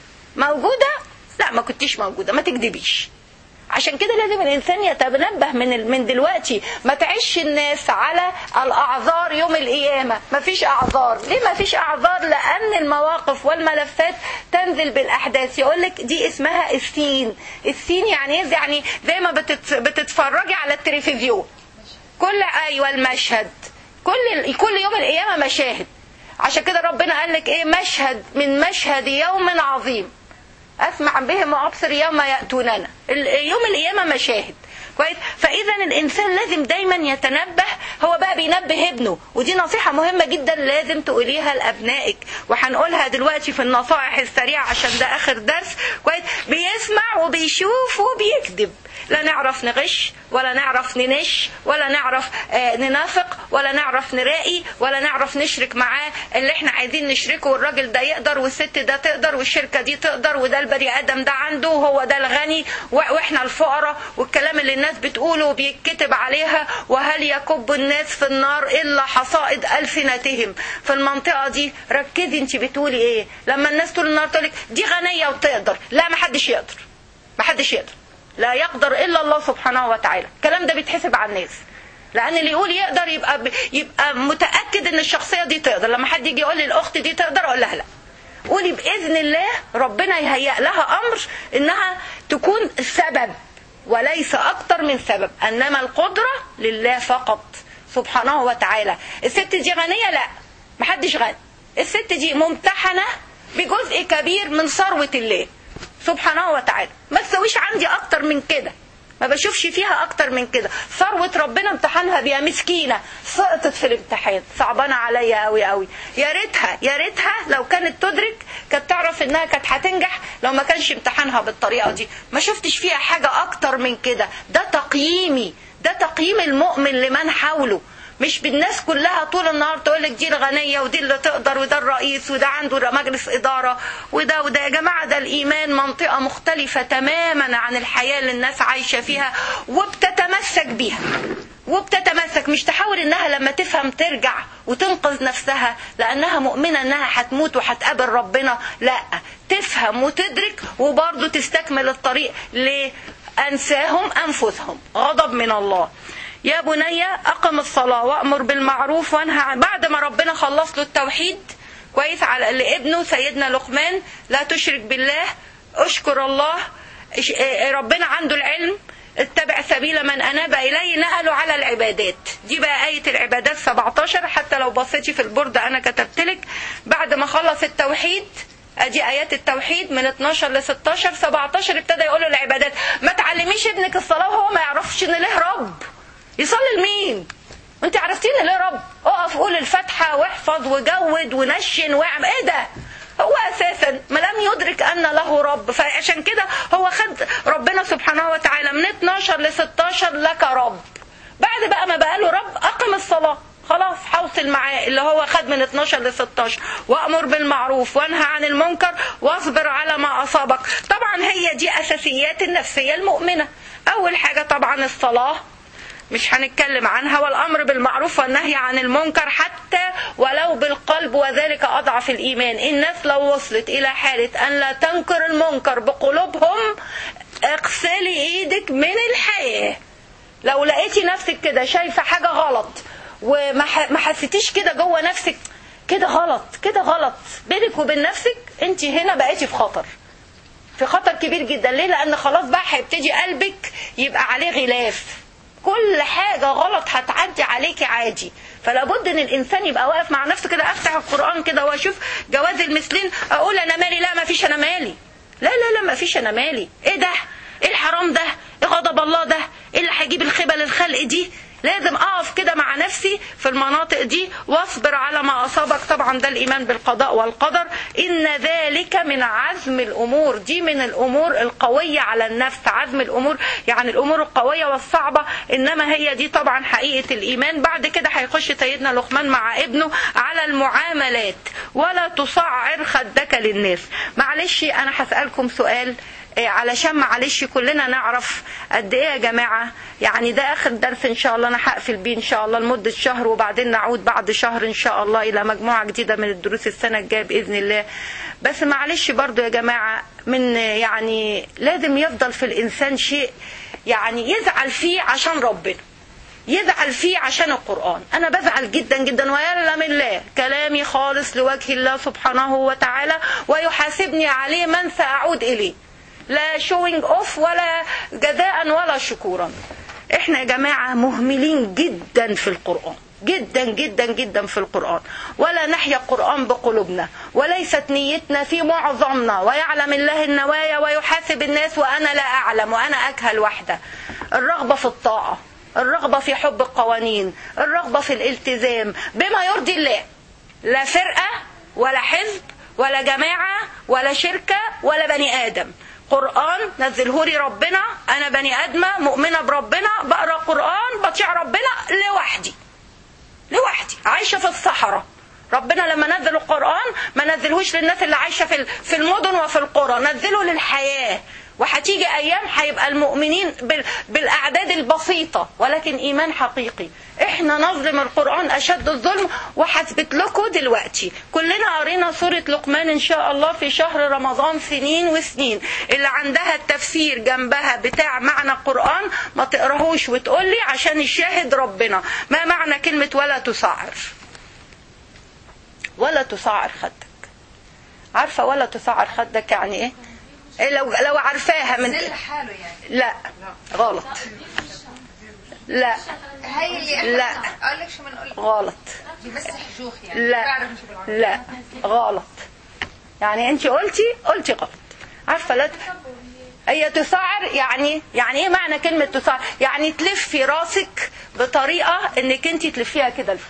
موجودة لا ما كنتيش موجودة ما تكذبيش عشان كده لازم الانسان يتنبه من ال- من دلوقتي ما تعيش الناس على الاعذار يوم القيامه ما فيش اعذار ليه ما فيش اعذار لان المواقف والملفات تنزل بالاحداث يقول لك دي اسمها السين السين يعني ايه يعني زي ما بتت- بتتفرجي على التلفزيون كل ايوه المشهد كل كل يوم القيامه مشاهد عشان كده ربنا قال لك ايه مشهد من مشهد يوم عظيم اسمع بهم وابصر يوم ياتوننا ال- يوم القيامه مشاهد كويس فاذا الانسان لازم دايما يتنبه هو بقى بينبه ابنه ودي نصيحه مهمه جدا لازم تقوليها لابنائك وهنقولها دلوقتي في النصائح السريعه عشان ده اخر درس كويس بيسمع وبيشوف وبيكذب لا نعرف نغش ولا نعرف ننش ولا نعرف آه، ننافق ولا نعرف نراقي ولا نعرف نشرك معاه اللي احنا عايزين نشركه والراجل ده يقدر والست ده تقدر والشركه دي تقدر وده البني ادم ده عنده وهو ده الغني و- واحنا الفقراء والكلام اللي الناس بتقوله وبيتكتب عليها وهل يكب الناس في النار الا حصائد السنتهم في المنطقه دي ركزي انت بتقولي ايه لما الناس طول النهار تقولك دي غنيه وتقدر لا ما حدش يقدر ما حدش يقدر لا يقدر الا الله سبحانه وتعالى الكلام ده بيتحسب على الناس لان اللي يقول يقدر يبقى ب... يبقى متاكد ان الشخصيه دي تقدر لما حد يجي يقول لي الاخت دي تقدر اقول لها لا قولي باذن الله ربنا يهيئ لها امر انها تكون سبب وليس اكتر من سبب انما القدره لله فقط سبحانه وتعالى الست دي غنيه لا محدش غني الست دي ممتحنه بجزء كبير من ثروه الله سبحانه وتعالى ما تسويش عندي اكتر من كده ما بشوفش فيها اكتر من كده ثروة ربنا امتحانها بيها مسكينة سقطت في الامتحان صعبانة عليا قوي قوي يا ريتها يا ريتها لو كانت تدرك كانت تعرف انها كانت هتنجح لو ما كانش امتحانها بالطريقة دي ما شفتش فيها حاجة اكتر من كده ده تقييمي ده تقييم المؤمن لمن حوله مش بالناس كلها طول النهار تقول لك دي الغنية ودي اللي تقدر وده الرئيس وده عنده مجلس إدارة وده وده يا جماعة ده الإيمان منطقة مختلفة تماما عن الحياة اللي الناس عايشة فيها وبتتمسك بيها وبتتمسك مش تحاول انها لما تفهم ترجع وتنقذ نفسها لانها مؤمنه انها هتموت وهتقابل ربنا لا تفهم وتدرك وبرضه تستكمل الطريق ليه انساهم انفسهم غضب من الله يا بني أقم الصلاة وأمر بالمعروف وانهى عن بعد ما ربنا خلص له التوحيد كويس على لابنه سيدنا لقمان لا تشرك بالله اشكر الله إش- آه، ربنا عنده العلم اتبع سبيل من أناب إليه نقلوا على العبادات دي بقى آية العبادات 17 حتى لو بصيتي في البوردة أنا كتبت لك بعد ما خلص التوحيد ادي ايات التوحيد من 12 ل 16 17 ابتدى يقول له العبادات ما تعلميش ابنك الصلاه وهو ما يعرفش ان له رب يصلي لمين انت عرفتين ان له رب اقف قول الفاتحه واحفظ وجود ونشن واعمل ايه ده هو اساسا ما لم يدرك ان له رب فعشان كده هو خد ربنا سبحانه وتعالى من 12 ل 16 لك رب بعد بقى ما بقى له رب اقم الصلاه خلاص حوصل معاه اللي هو خد من 12 ل 16 وامر بالمعروف وانهى عن المنكر واصبر على ما اصابك طبعا هي دي اساسيات النفسيه المؤمنه اول حاجه طبعا الصلاه مش هنتكلم عنها والامر بالمعروف والنهي عن المنكر حتى ولو بالقلب وذلك اضعف الايمان الناس لو وصلت الى حاله ان لا تنكر المنكر بقلوبهم اغسلي ايدك من الحياه لو لقيتي نفسك كده شايفه حاجه غلط وما ح- ما حسيتيش كده جوه نفسك كده غلط كده غلط بينك وبين نفسك انت هنا بقيتي في خطر في خطر كبير جدا ليه لان خلاص بقى هيبتدي قلبك يبقى عليه غلاف كل حاجة غلط هتعدي عليكي عادي فلا بد ان الانسان يبقى واقف مع نفسه كده افتح القران كده واشوف جواز المثلين اقول انا مالي لا ما فيش انا مالي لا لا لا ما فيش انا مالي ايه ده ايه الحرام ده ايه غضب الله ده ايه اللي هيجيب الخيبه للخلق دي لازم اقف كده مع نفسي في المناطق دي واصبر على ما اصابك طبعا ده الايمان بالقضاء والقدر ان ذلك من عزم الامور دي من الامور القويه على النفس عزم الامور يعني الامور القويه والصعبه انما هي دي طبعا حقيقه الايمان بعد كده هيخش سيدنا لقمان مع ابنه على المعاملات ولا تصعر خدك للناس معلش انا هسالكم سؤال إيه، علشان معلش كلنا نعرف قد ايه يا جماعه يعني ده اخر درس ان شاء الله انا هقفل بيه ان شاء الله لمده شهر وبعدين نعود بعد شهر ان شاء الله الى مجموعه جديده من الدروس السنه الجايه باذن الله بس معلش برضو يا جماعه من يعني لازم يفضل في الانسان شيء يعني يزعل فيه عشان ربنا يزعل فيه عشان القرآن أنا بزعل جدا جدا ويعلم الله كلامي خالص لوجه الله سبحانه وتعالى ويحاسبني عليه من سأعود إليه لا شوينج اوف ولا جزاء ولا شكورا احنا يا جماعة مهملين جدا في القرآن جدا جدا جدا في القرآن ولا نحيا القرآن بقلوبنا وليست نيتنا في معظمنا ويعلم الله النوايا ويحاسب الناس وأنا لا أعلم وأنا أجهل وحدة الرغبة في الطاعة الرغبة في حب القوانين الرغبة في الالتزام بما يرضي الله لا فرقة ولا حزب ولا جماعة ولا شركة ولا بني آدم قرآن نزله لي ربنا أنا بني آدمة مؤمنة بربنا بقرأ قرآن بطيع ربنا لوحدي لوحدي عايشة في الصحراء ربنا لما نزل القرآن ما نزلهوش للناس اللي عايشة في في المدن وفي القرى نزله للحياة وهتيجي ايام هيبقى المؤمنين بالاعداد البسيطه ولكن ايمان حقيقي احنا نظلم القران اشد الظلم وهثبت لكم دلوقتي كلنا قرينا سوره لقمان ان شاء الله في شهر رمضان سنين وسنين اللي عندها التفسير جنبها بتاع معنى القران ما تقراهوش وتقول لي عشان الشاهد ربنا ما معنى كلمه ولا تسعر ولا تسعر خدك عارفه ولا تسعر خدك يعني ايه لو لو عارفاها من حاله يعني لا غلط لا هي اللي لا. اقول لك شو بنقول غلط بيمسح جوخ يعني لا بعرف شو بالعربي لا غلط يعني انت قلتي قلتي غلط عارفه لا ت- هي تسعر يعني يعني ايه معنى كلمه تسعر يعني تلفي راسك بطريقه انك انت تلفيها كده لفوق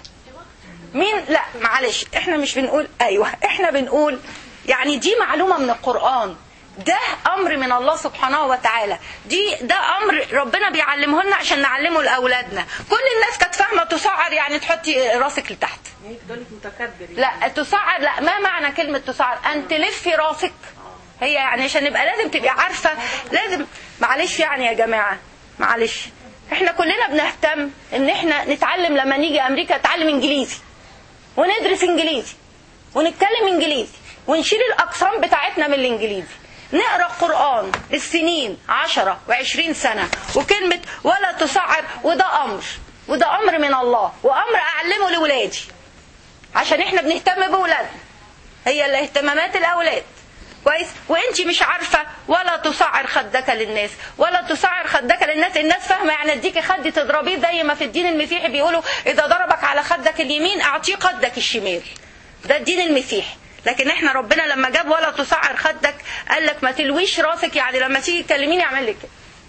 مين لا معلش احنا مش بنقول ايوه احنا بنقول يعني دي معلومه من القران ده امر من الله سبحانه وتعالى دي ده امر ربنا بيعلمه لنا عشان نعلمه لاولادنا كل الناس كانت فاهمه تسعر يعني تحطي راسك لتحت دولك متكبر لا تسعر لا ما معنى كلمة تسعر أن تلفي راسك هي يعني عشان نبقى لازم تبقي عارفة لازم معلش يعني يا جماعة معلش احنا كلنا بنهتم ان احنا نتعلم لما نيجي امريكا نتعلم انجليزي وندرس انجليزي ونتكلم انجليزي ونشيل الاقسام بتاعتنا من الانجليزي نقرا القران السنين عشرة وعشرين سنة وكلمة ولا تسعر وده امر وده امر من الله وامر اعلمه لاولادي عشان احنا بنهتم بولادنا هي اللي اهتمامات الاولاد كويس وانت مش عارفه ولا تسعر خدك للناس ولا تسعر خدك للناس الناس فاهمه يعني اديكي خد تضربيه زي ما في الدين المسيحي بيقولوا اذا ضربك على خدك اليمين اعطيه خدك الشمال ده الدين المسيحي لكن احنا ربنا لما جاب ولا تسعر خدك قال لك ما تلويش راسك يعني لما تيجي تكلميني اعمل لك كده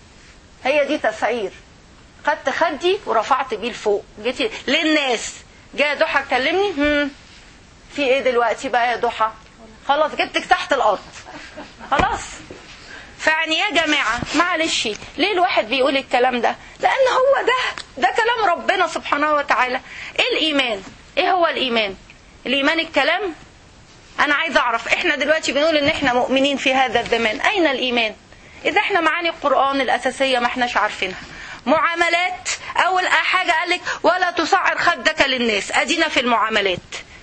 هي دي تسعير خدت خدي ورفعت بيه لفوق جيتي للناس جاء ضحى كلمني هم في ايه دلوقتي بقى يا ضحى خلاص جبتك تحت الارض خلاص فيعني يا جماعة معلش ليه الواحد بيقول الكلام ده لأن هو ده ده كلام ربنا سبحانه وتعالى إيه الإيمان إيه هو الإيمان الإيمان الكلام أنا عايز أعرف إحنا دلوقتي بنقول إن إحنا مؤمنين في هذا الزمان أين الإيمان إذا إحنا معاني القرآن الأساسية ما إحناش عارفينها معاملات أول حاجة قالك ولا تسعر خدك للناس أدينا في المعاملات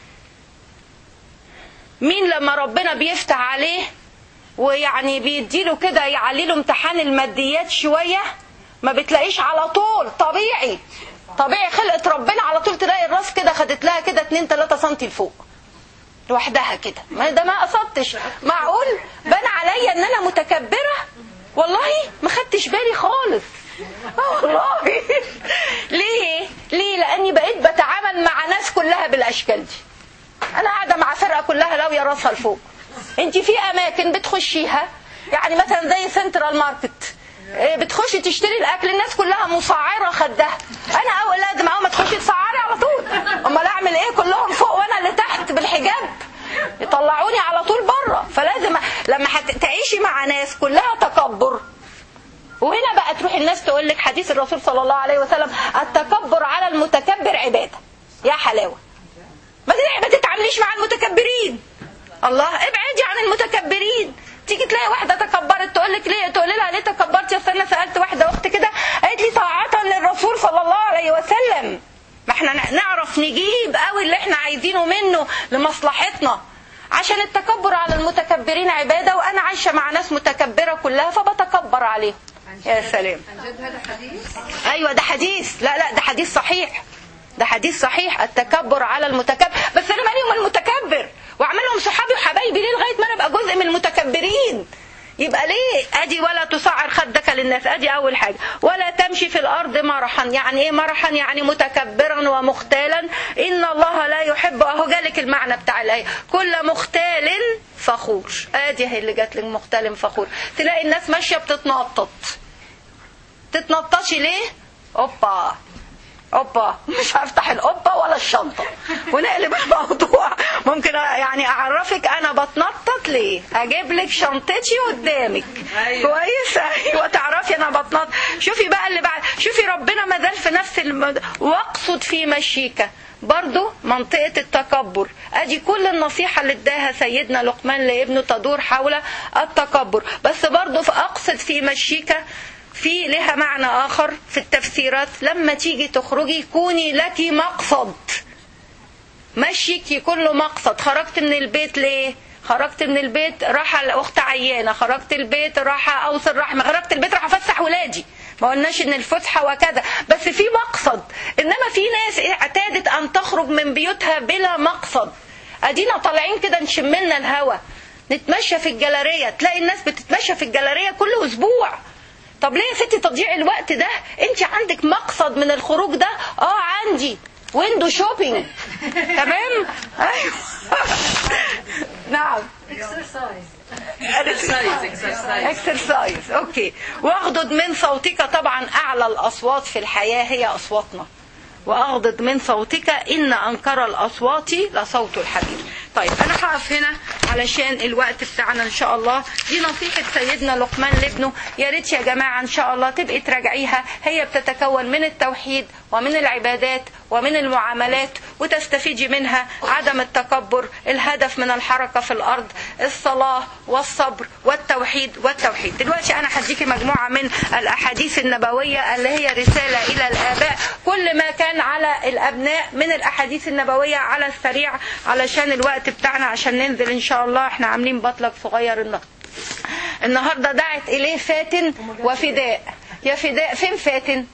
مين لما ربنا بيفتح عليه ويعني بيديله كده يعلي له امتحان الماديات شويه ما بتلاقيش على طول طبيعي طبيعي خلقت ربنا على طول تلاقي الراس كده خدت لها كده 2 3 سم لفوق لوحدها كده ما ده ما قصدتش معقول بان عليا ان انا متكبره والله ما خدتش بالي خالص آه والله ليه ليه لاني بقيت بتعامل مع ناس كلها بالاشكال دي انا قاعده مع فرقه كلها لاويه راسها لفوق انت في اماكن بتخشيها يعني مثلا زي سنترال ماركت إيه، بتخشي تشتري الاكل الناس كلها مسعره خدها انا اول لازم اول ما تخشي تسعري على طول امال اعمل ايه كلهم فوق وانا اللي تحت بالحجاب يطلعوني على طول بره فلازم لما هت- تعيشي مع ناس كلها تكبر وهنا بقى تروح الناس تقول لك حديث الرسول صلى الله عليه وسلم التكبر على المتكبر عباده يا حلاوه ما تت- ما تتعامليش مع المتكبرين الله ابعدي عن المتكبرين تيجي تلاقي واحده تكبرت تقول لك ليه تقول لها ليه تكبرت يا انا سالت واحده اخت كده قالت لي طاعه للرسول صلى الله عليه وسلم ما احنا نعرف نجيب قوي اللي احنا عايزينه منه لمصلحتنا عشان التكبر على المتكبرين عباده وانا عايشه مع ناس متكبره كلها فبتكبر عليهم يا سلام عن جد هذا حديث ايوه ده حديث لا لا ده حديث صحيح ده حديث صحيح التكبر على المتكبر بس انا مالي ومال المتكبر واعملهم صحابي وحبايبي ليه لغايه ما انا ابقى جزء من المتكبرين يبقى ليه ادي ولا تصعر خدك للناس ادي اول حاجه ولا تمشي في الارض مرحا يعني ايه مرحا يعني متكبرا ومختالا ان الله لا يحب اهو جالك المعنى بتاع الايه كل مختال فخور ادي هي اللي جات لك مختال فخور تلاقي الناس ماشيه بتتنطط تتنططي ليه اوبا اوبا مش هفتح الاوبا ولا الشنطه ونقلب الموضوع ممكن يعني اعرفك انا بتنطط ليه اجيب لك شنطتي قدامك أيوة. كويس ايوه تعرفي انا بتنطط شوفي بقى اللي بعد شوفي ربنا ما زال في نفس الم... واقصد في مشيك برضو منطقة التكبر ادي كل النصيحة اللي اداها سيدنا لقمان لابنه تدور حول التكبر بس برضو في اقصد في مشيك في لها معنى آخر في التفسيرات لما تيجي تخرجي كوني لك مقصد مشيك يكون له مقصد خرجت من البيت ليه خرجت من البيت راح الاخت عيانه خرجت البيت راح اوصل رحمه خرجت البيت راح افسح ولادي ما قلناش ان الفسحه وكذا بس في مقصد انما في ناس اعتادت ان تخرج من بيوتها بلا مقصد ادينا طالعين كده نشم لنا الهوا نتمشى في الجاليريه تلاقي الناس بتتمشى في الجاليريه كل اسبوع طب ليه يا ستي تضييع الوقت ده انت عندك مقصد من الخروج ده اه عندي ويندو شوبينج تمام ايوه نعم اكسرسايز اكسرسايز اكسرسايز اوكي واغضض من صوتك طبعا اعلى الاصوات في الحياه هي اصواتنا واغضض من صوتك ان انكر الاصوات لصوت الحبيب طيب انا هقف هنا علشان الوقت بتاعنا ان شاء الله دي نصيحه سيدنا لقمان لابنه يا ريت يا جماعه ان شاء الله تبقي تراجعيها هي بتتكون من التوحيد ومن العبادات ومن المعاملات وتستفيدي منها عدم التكبر الهدف من الحركه في الارض الصلاه والصبر والتوحيد والتوحيد دلوقتي انا هديكي مجموعه من الاحاديث النبويه اللي هي رساله الى الاباء كل ما كان على الابناء من الاحاديث النبويه على السريع علشان الوقت بتاعنا عشان ننزل ان شاء الله احنا عاملين بطلق صغير النهارده النهارده دعت اليه فاتن وفداء يا فداء فين فاتن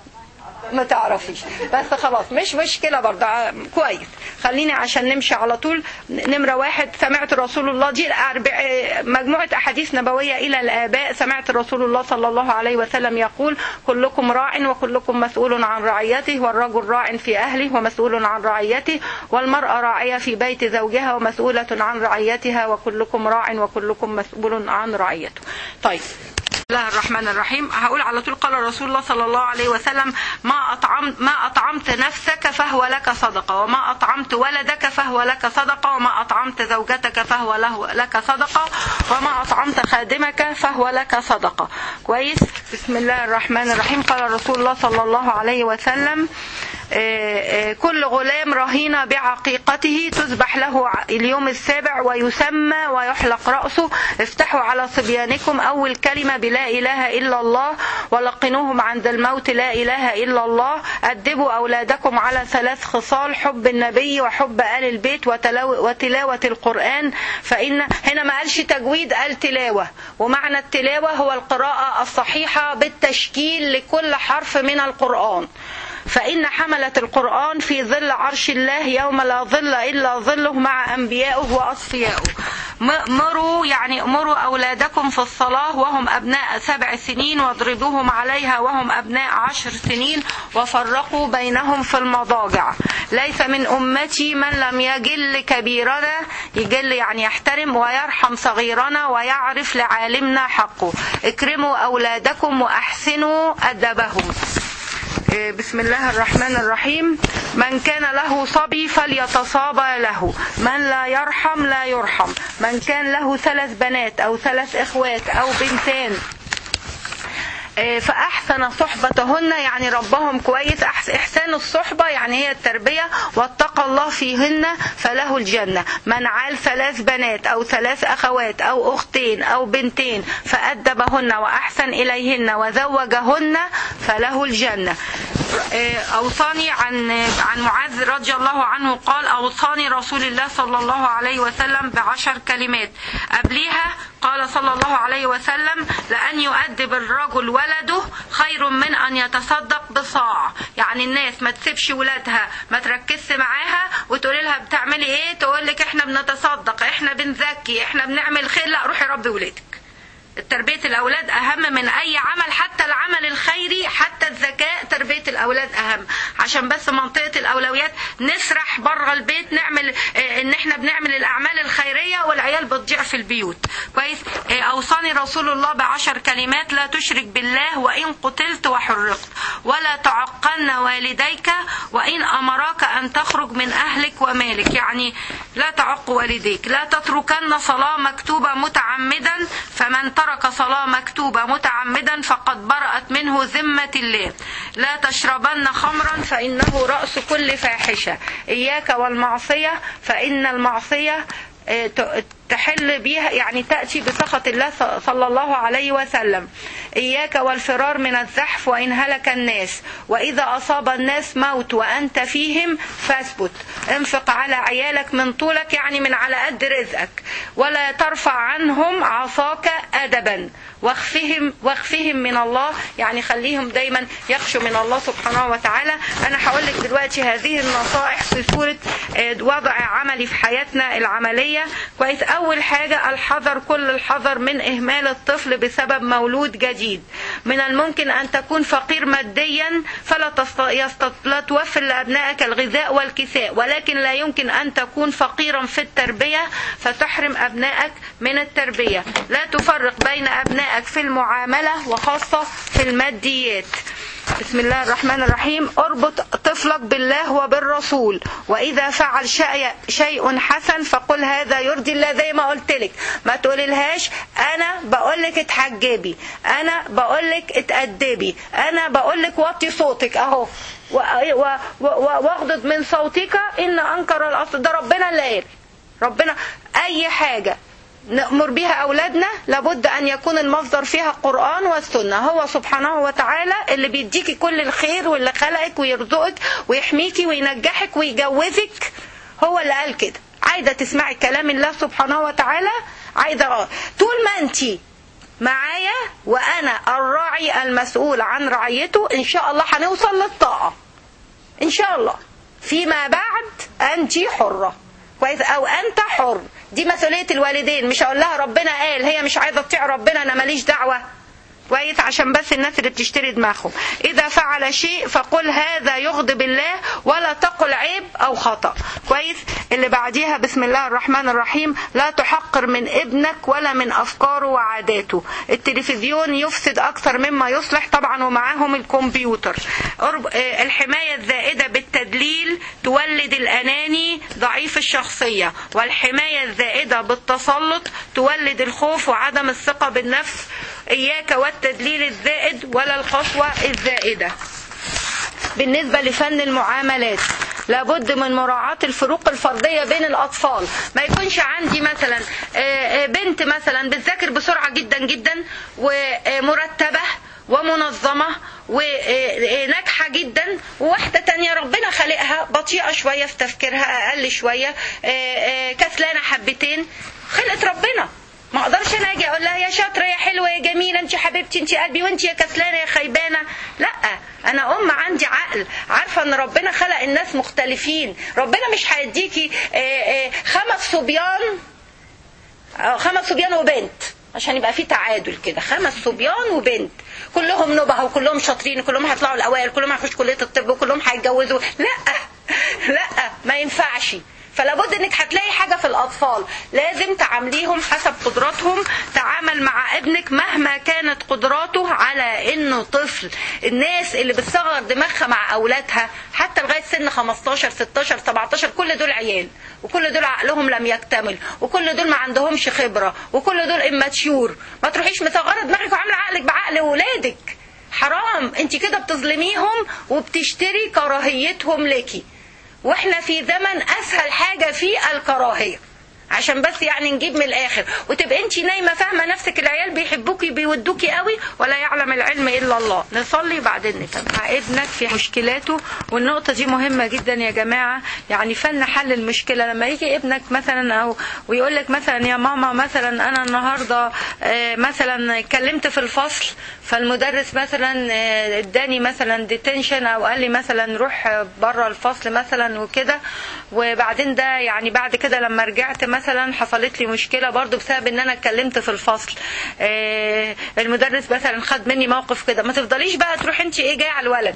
ما تعرفيش بس خلاص مش مشكلة برضه ع- كويس خليني عشان نمشي على طول نمرة واحد سمعت رسول الله دي الأربع مجموعة أحاديث نبوية إلى الآباء سمعت رسول الله صلى الله عليه وسلم يقول كلكم راع وكلكم مسؤول عن رعيته والرجل راع في أهله ومسؤول عن رعيته والمرأة راعية في بيت زوجها ومسؤولة عن رعيتها وكلكم راع وكلكم مسؤول عن رعيته طيب بسم الله الرحمن الرحيم هقول على طول قال رسول الله صلى الله عليه وسلم ما أطعمت ما أطعمت نفسك فهو لك صدقة وما أطعمت ولدك فهو لك صدقة وما أطعمت زوجتك فهو له لك صدقة وما أطعمت خادمك فهو لك صدقة كويس بسم الله الرحمن الرحيم قال رسول الله صلى الله عليه وسلم آه، آه، كل غلام رهين بعقيقته تذبح له ع- اليوم السابع ويسمى ويحلق رأسه افتحوا على صبيانكم أول كلمة بلا إله إلا الله ولقنوهم عند الموت لا إله إلا الله أدبوا أولادكم على ثلاث خصال حب النبي وحب آل البيت وتلو- وتلاوة القرآن فإن هنا ما قالش تجويد قال تلاوة ومعنى التلاوة هو القراءة الصحيحة بالتشكيل لكل حرف من القرآن فإن حملة القرآن في ظل عرش الله يوم لا ظل إلا ظله مع أنبيائه وأصفيائه م- مروا يعني مروا أولادكم في الصلاة وهم أبناء سبع سنين واضربوهم عليها وهم أبناء عشر سنين وفرقوا بينهم في المضاجع ليس من أمتي من لم يجل كبيرنا يجل يعني يحترم ويرحم صغيرنا ويعرف لعالمنا حقه اكرموا أولادكم وأحسنوا أدبهم إيه، بسم الله الرحمن الرحيم من كان له صبي فليتصابى له من لا يرحم لا يرحم من كان له ثلاث بنات أو ثلاث إخوات أو بنتان آه، فأحسن صحبتهن يعني ربهم كويس أحس- إحسان الصحبة يعني هي التربية واتقى الله فيهن فله الجنة من عال ثلاث بنات أو ثلاث أخوات أو أختين أو بنتين فأدبهن وأحسن إليهن وزوجهن فله الجنة آه، أوصاني عن عن معاذ رضي الله عنه قال أوصاني رسول الله صلى الله عليه وسلم بعشر كلمات قبليها قال صلى الله عليه وسلم لأن يؤدب الرجل ولده خير من أن يتصدق بصاع يعني الناس ما تسيبش ولادها ما تركزش معاها وتقول لها بتعملي ايه تقول لك احنا بنتصدق احنا بنزكي احنا بنعمل خير لا روحي ربي ولادك تربية الأولاد أهم من أي عمل حتى العمل الخيري حتى الذكاء تربية الأولاد أهم عشان بس منطقة الأولويات نسرح بره البيت نعمل آه، إن إحنا بنعمل الأعمال الخيرية والعيال بتضيع في البيوت كويس آه، أوصاني رسول الله بعشر كلمات لا تشرك بالله وإن قتلت وحرقت ولا تعقن والديك وإن أمراك أن تخرج من أهلك ومالك يعني لا تعق والديك لا تتركن صلاة مكتوبة متعمدا فمن ترك صلاة مكتوبة متعمدا فقد برأت منه ذمة الله لا تشربن خمرا فإنه رأس كل فاحشة إياك والمعصية فإن المعصية آه، ت- تحل بها يعني تأتي بسخط الله ص- صلى الله عليه وسلم إياك والفرار من الزحف وإن هلك الناس وإذا أصاب الناس موت وأنت فيهم فاثبت انفق على عيالك من طولك يعني من على قد رزقك ولا ترفع عنهم عصاك أدبا واخفهم واخفهم من الله يعني خليهم دايما يخشوا من الله سبحانه وتعالى انا هقول لك دلوقتي هذه النصائح في صوره آه، وضع عملي في حياتنا العمليه كويس اول حاجه الحذر كل الحذر من اهمال الطفل بسبب مولود جديد من الممكن ان تكون فقير ماديا فلا تست... يست... لا توفر لابنائك الغذاء والكساء ولكن لا يمكن ان تكون فقيرا في التربيه فتحرم ابنائك من التربيه لا تفرق بين ابنائك في المعامله وخاصه في الماديات بسم الله الرحمن الرحيم اربط طفلك بالله وبالرسول واذا فعل شيء شيء حسن فقل هذا يرضي الله زي ما قلت لك ما تقوللهاش انا بقول لك اتحجبي انا بقول لك اتادبي انا بقول لك وطي صوتك اهو و- و- و- واغضض من صوتك ان انكر الاصل ده ربنا اللي قال ربنا اي حاجه نأمر بها أولادنا لابد أن يكون المصدر فيها القرآن والسنة هو سبحانه وتعالى اللي بيديكي كل الخير واللي خلقك ويرزقك ويحميكي وينجحك ويجوزك هو اللي قال كده عايزة تسمعي كلام الله سبحانه وتعالى عايزة اه طول ما انتي معايا وأنا الراعي المسؤول عن رعيته إن شاء الله هنوصل للطاعة ان شاء الله فيما بعد انت حره كويس او انت حر دي مسؤوليه الوالدين مش هقول لها ربنا قال هي مش عايزه تطيع ربنا انا ماليش دعوه كويس عشان بس الناس اللي بتشتري دماغهم اذا فعل شيء فقل هذا يغضب الله ولا تقل عيب او خطا كويس اللي بعديها بسم الله الرحمن الرحيم لا تحقر من ابنك ولا من افكاره وعاداته التلفزيون يفسد اكثر مما يصلح طبعا ومعاهم الكمبيوتر قرب- آه، الحمايه الزائده بالتدليل تولد الاناني ضعيف الشخصيه والحمايه الزائده بالتسلط تولد الخوف وعدم الثقه بالنفس إياك والتدليل الزائد ولا القسوة الزائدة بالنسبة لفن المعاملات لابد من مراعاة الفروق الفردية بين الأطفال ما يكونش عندي مثلا آه، آه، بنت مثلا بتذاكر بسرعة جدا جدا ومرتبة ومنظمة وناجحة جدا وواحدة تانية ربنا خلقها بطيئة شوية في تفكيرها أقل شوية آه، آه، كسلانة حبتين خلقت ربنا ما اقدرش انا اجي اقول لها يا شاطره يا حلوه يا جميله انت حبيبتي انت قلبي وانت يا كسلانه يا خيبانه لا انا ام عندي عقل عارفه ان ربنا خلق الناس مختلفين ربنا مش هيديكي آه، آه، خمس صبيان آه، خمس صبيان وبنت عشان يبقى في تعادل كده خمس صبيان وبنت كلهم نبهه وكلهم شاطرين وكلهم هيطلعوا الاوائل كلهم هيخشوا كليه الطب وكلهم هيتجوزوا لا لا ما ينفعش فلا بد انك هتلاقي حاجه في الاطفال لازم تعامليهم حسب قدراتهم تعامل مع ابنك مهما كانت قدراته على انه طفل الناس اللي بتصغر دماغها مع اولادها حتى لغايه سن 15 16 17 كل دول عيال وكل دول عقلهم لم يكتمل وكل دول ما عندهمش خبره وكل دول اماتيور ما تروحيش مصغره دماغك وعامله عقلك بعقل ولادك حرام انت كده بتظلميهم وبتشتري كراهيتهم ليكي واحنا في زمن اسهل حاجه فيه الكراهيه عشان بس يعني نجيب من الاخر وتبقى انت نايمه فاهمه نفسك العيال بيحبوكي بيودوكي قوي ولا يعلم العلم الا الله نصلي بعدين نفهم مع ابنك في مشكلاته والنقطه دي مهمه جدا يا جماعه يعني فن حل المشكله لما يجي ابنك مثلا او ويقول لك مثلا يا ماما مثلا انا النهارده آه، مثلا اتكلمت في الفصل فالمدرس مثلا آه، اداني مثلا ديتنشن او قال لي مثلا روح بره الفصل مثلا وكده وبعدين ده يعني بعد كده لما رجعت مثلا حصلت لي مشكله برضو بسبب ان انا اتكلمت في الفصل آه، المدرس مثلا خد مني موقف كده ما تفضليش بقى تروح انت ايه جايه على الولد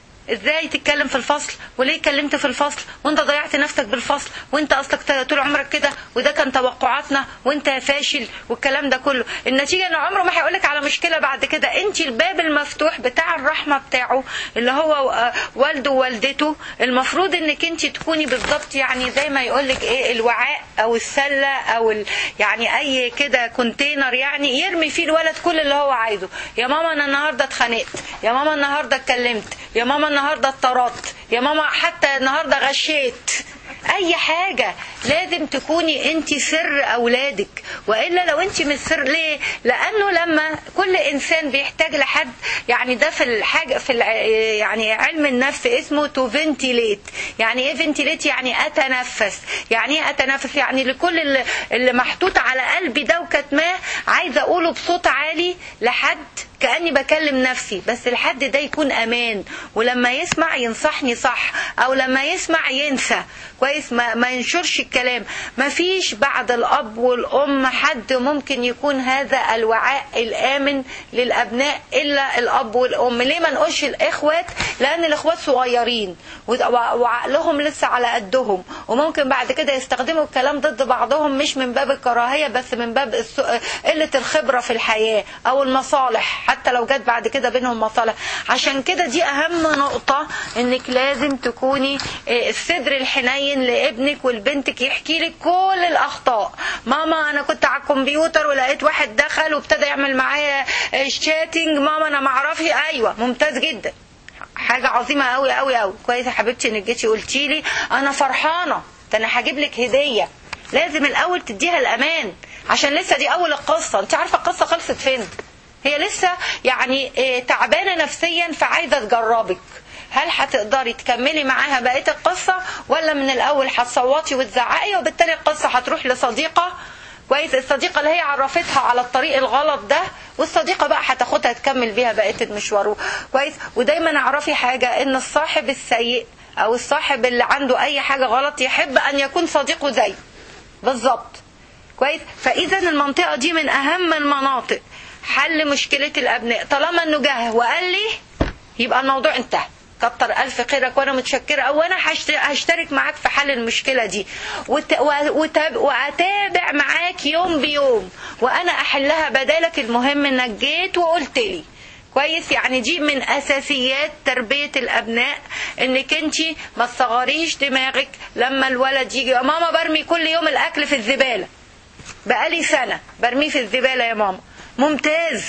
ازاي تتكلم في الفصل وليه اتكلمت في الفصل وانت ضيعت نفسك بالفصل وانت اصلك طول عمرك كده وده كان توقعاتنا وانت فاشل والكلام ده كله النتيجه انه عمره ما هيقولك على مشكله بعد كده انت الباب المفتوح بتاع الرحمه بتاعه اللي هو آه، والده ووالدته المفروض انك انت تكوني بالظبط يعني زي ما يقولك ايه الوعاء او السله او ال يعني اي كده كونتينر يعني يرمي فيه الولد كل اللي هو عايزه يا ماما انا النهارده اتخانقت يا ماما النهارده اتكلمت يا ماما النهارده اتطردت يا ماما حتى النهارده غشيت اي حاجه لازم تكوني انت سر اولادك والا لو انت مش سر ليه لانه لما كل انسان بيحتاج لحد يعني ده في الحاجه في الع- يعني علم النفس اسمه تو فنتيليت يعني ايه فنتيليت يعني اتنفس يعني ايه اتنفس يعني لكل اللي, اللي محطوط على قلبي ده وكتماه عايزه اقوله بصوت عالي لحد كاني بكلم نفسي بس الحد ده يكون امان ولما يسمع ينصحني صح او لما يسمع ينسى كويس ما, ما ينشرش الكلام ما فيش بعد الاب والام حد ممكن يكون هذا الوعاء الامن للابناء الا الاب والام ليه ما نقولش الاخوات لان الاخوات صغيرين وع- وعقلهم لسه على قدهم وممكن بعد كده يستخدموا الكلام ضد بعضهم مش من باب الكراهيه بس من باب الس- قله الخبره في الحياه او المصالح حتى لو جت بعد كده بينهم مصالح عشان كده دي اهم نقطه انك لازم تكوني آه، الصدر الحنين لابنك ولبنتك يحكي لك كل الاخطاء ماما انا كنت على الكمبيوتر ولقيت واحد دخل وابتدى يعمل معايا آه، شاتنج ماما انا ما اعرفش ايوه ممتاز جدا حاجه عظيمه قوي قوي قوي كويس يا حبيبتي انك جيتي قلتي لي انا فرحانه ده انا هجيب لك هديه لازم الاول تديها الامان عشان لسه دي اول القصه انت عارفه القصه خلصت فين هي لسه يعني إيه، تعبانه نفسيا فعايزه تجربك هل هتقدري تكملي معاها بقيه القصه ولا من الاول هتصوتي وتزعقي وبالتالي القصه هتروح لصديقه كويس الصديقه اللي هي عرفتها على الطريق الغلط ده والصديقه بقى هتاخدها تكمل بيها بقيه المشوار كويس ودايما اعرفي حاجه ان الصاحب السيء او الصاحب اللي عنده اي حاجه غلط يحب ان يكون صديقه زيه بالظبط كويس فاذا المنطقه دي من اهم المناطق حل مشكله الابناء طالما انه جه وقال لي يبقى الموضوع انتهى كتر الف خيرك وانا متشكره او انا هشت- هشترك معاك في حل المشكله دي وت- و- وت- واتابع معاك يوم بيوم وانا احلها بدالك المهم انك جيت وقلت لي كويس يعني دي من اساسيات تربيه الابناء انك انت ما تصغريش دماغك لما الولد يجي يا ماما برمي كل يوم الاكل في الزباله بقالي سنة برميه في الزبالة يا ماما ممتاز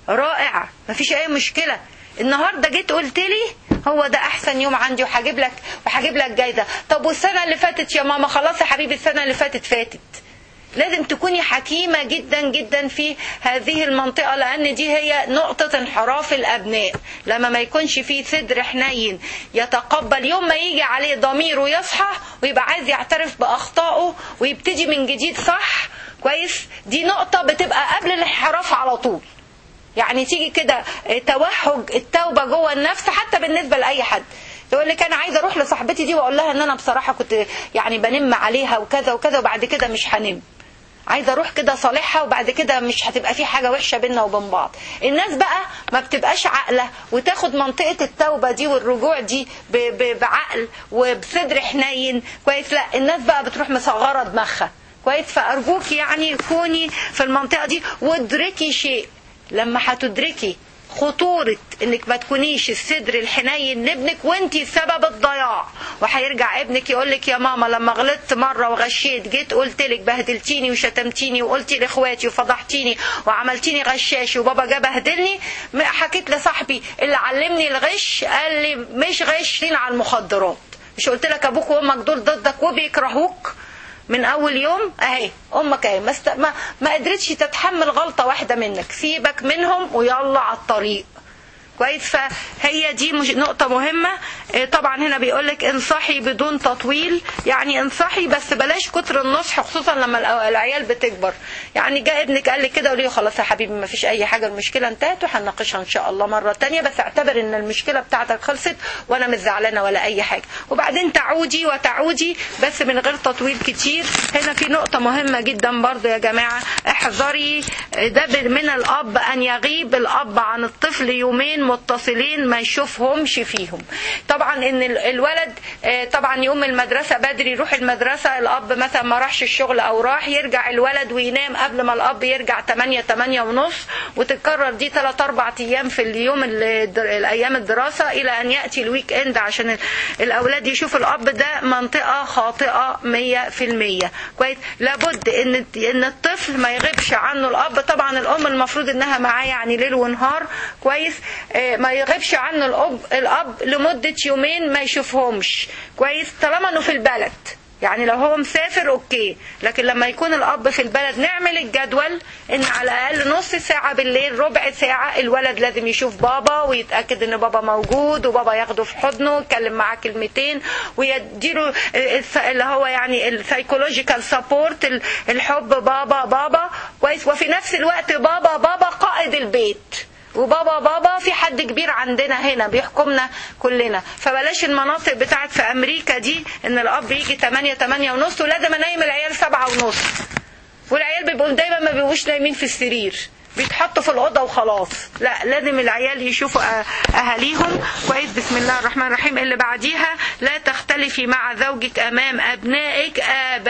رائع مفيش أي مشكلة النهاردة جيت قلت لي هو ده أحسن يوم عندي وهجيب لك وهجيب لك جايزة طب والسنة اللي فاتت يا ماما خلاص يا حبيبي السنة اللي فاتت فاتت لازم تكوني حكيمة جدا جدا في هذه المنطقة لأن دي هي نقطة انحراف الأبناء لما ما يكونش فيه صدر حنين يتقبل يوم ما يجي عليه ضميره يصحى ويبقى عايز يعترف بأخطائه ويبتدي من جديد صح كويس دي نقطة بتبقى قبل الانحراف على طول يعني تيجي كده توهج التوبة جوه النفس حتى بالنسبة لأي حد يقول لك انا عايزه اروح لصاحبتي دي واقول لها ان انا بصراحه كنت يعني بنم عليها وكذا وكذا وبعد كده مش هنم عايزه اروح كده صالحها وبعد كده مش هتبقى في حاجه وحشه بينا وبين بعض الناس بقى ما بتبقاش عاقله وتاخد منطقه التوبه دي والرجوع دي ب- ب- بعقل وبصدر حنين كويس لا الناس بقى بتروح مصغره دماغها كويس فارجوك يعني كوني في المنطقه دي وادركي شيء لما هتدركي خطورة انك ما تكونيش الصدر الحنين لابنك وانتي سبب الضياع وهيرجع ابنك يقول لك يا ماما لما غلطت مرة وغشيت جيت قلت لك بهدلتيني وشتمتيني وقلتي لاخواتي وفضحتيني وعملتيني غشاش وبابا جه بهدلني حكيت لصاحبي اللي علمني الغش قال لي مش غش على المخدرات مش قلت لك ابوك وامك دول ضدك وبيكرهوك من اول يوم اهي امك اهي ما, است... ما ما قدرتش تتحمل غلطه واحده منك سيبك منهم ويلا على الطريق كويس فهي دي مش نقطة مهمة طبعا هنا بيقولك انصحي بدون تطويل يعني انصحي بس بلاش كتر النصح خصوصا لما العيال بتكبر يعني جاء ابنك قال لك كده وليه خلاص يا حبيبي ما فيش اي حاجة المشكلة انتهت وهنناقشها ان شاء الله مرة تانية بس اعتبر ان المشكلة بتاعتك خلصت وانا مش زعلانة ولا اي حاجة وبعدين تعودي وتعودي بس من غير تطويل كتير هنا في نقطة مهمة جدا برضو يا جماعة احذري ده من الاب ان يغيب الاب عن الطفل يومين متصلين ما يشوفهمش فيهم طبعا ان الولد طبعا يوم المدرسه بدري يروح المدرسه الاب مثلا ما راحش الشغل او راح يرجع الولد وينام قبل ما الاب يرجع 8 8 ونص وتتكرر دي 3 4 ايام في اليوم الايام الدراسه الى ان ياتي الويك اند عشان الاولاد يشوفوا الاب ده منطقه خاطئه 100% كويس لابد ان ان الطفل ما يغيبش عنه الاب طبعا الام المفروض انها معاه يعني ليل ونهار كويس ما يغيبش عنه الاب الاب لمده يومين ما يشوفهمش كويس طالما انه في البلد يعني لو هو مسافر اوكي لكن لما يكون الاب في البلد نعمل الجدول ان على الاقل نص ساعه بالليل ربع ساعه الولد لازم يشوف بابا ويتاكد ان بابا موجود وبابا ياخده في حضنه يتكلم معاه كلمتين ويديله اللي هو يعني السايكولوجيكال سبورت الحب بابا بابا كويس وفي نفس الوقت بابا بابا قائد البيت وبابا بابا في حد كبير عندنا هنا بيحكمنا كلنا فبلاش المناطق بتاعت في امريكا دي ان الاب يجي 8 8 ونص ولازم انيم العيال 7 ونص والعيال بيبقوا دايما ما بيبقوش نايمين في السرير بيتحطوا في الأوضة وخلاص لا لازم العيال يشوفوا أهاليهم كويس بسم الله الرحمن الرحيم اللي بعديها لا تختلفي مع زوجك أمام أبنائك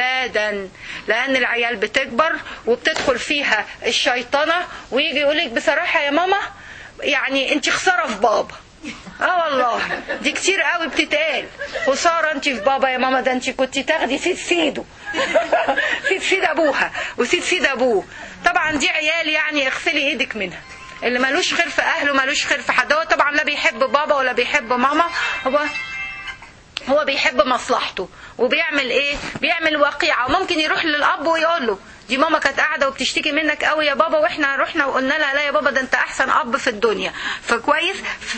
أبدا لأن العيال بتكبر وبتدخل فيها الشيطنة ويجي يقولك بصراحة يا ماما يعني انت خسارة في بابا اه والله دي كتير قوي بتتقال خسارة انت في بابا يا ماما ده انت كنت تاخدي سيد سيده سيد سيد ابوها وسيد سيد ابوه طبعا دي عيال يعني اغسلي ايدك منها اللي ملوش خير في اهله ملوش خير في حد هو طبعا لا بيحب بابا ولا بيحب ماما هو هو بيحب مصلحته وبيعمل ايه بيعمل وقيعه وممكن يروح للاب ويقول له دي ماما كانت قاعده وبتشتكي منك قوي يا بابا واحنا رحنا وقلنا لها لا يا بابا ده انت احسن اب في الدنيا فكويس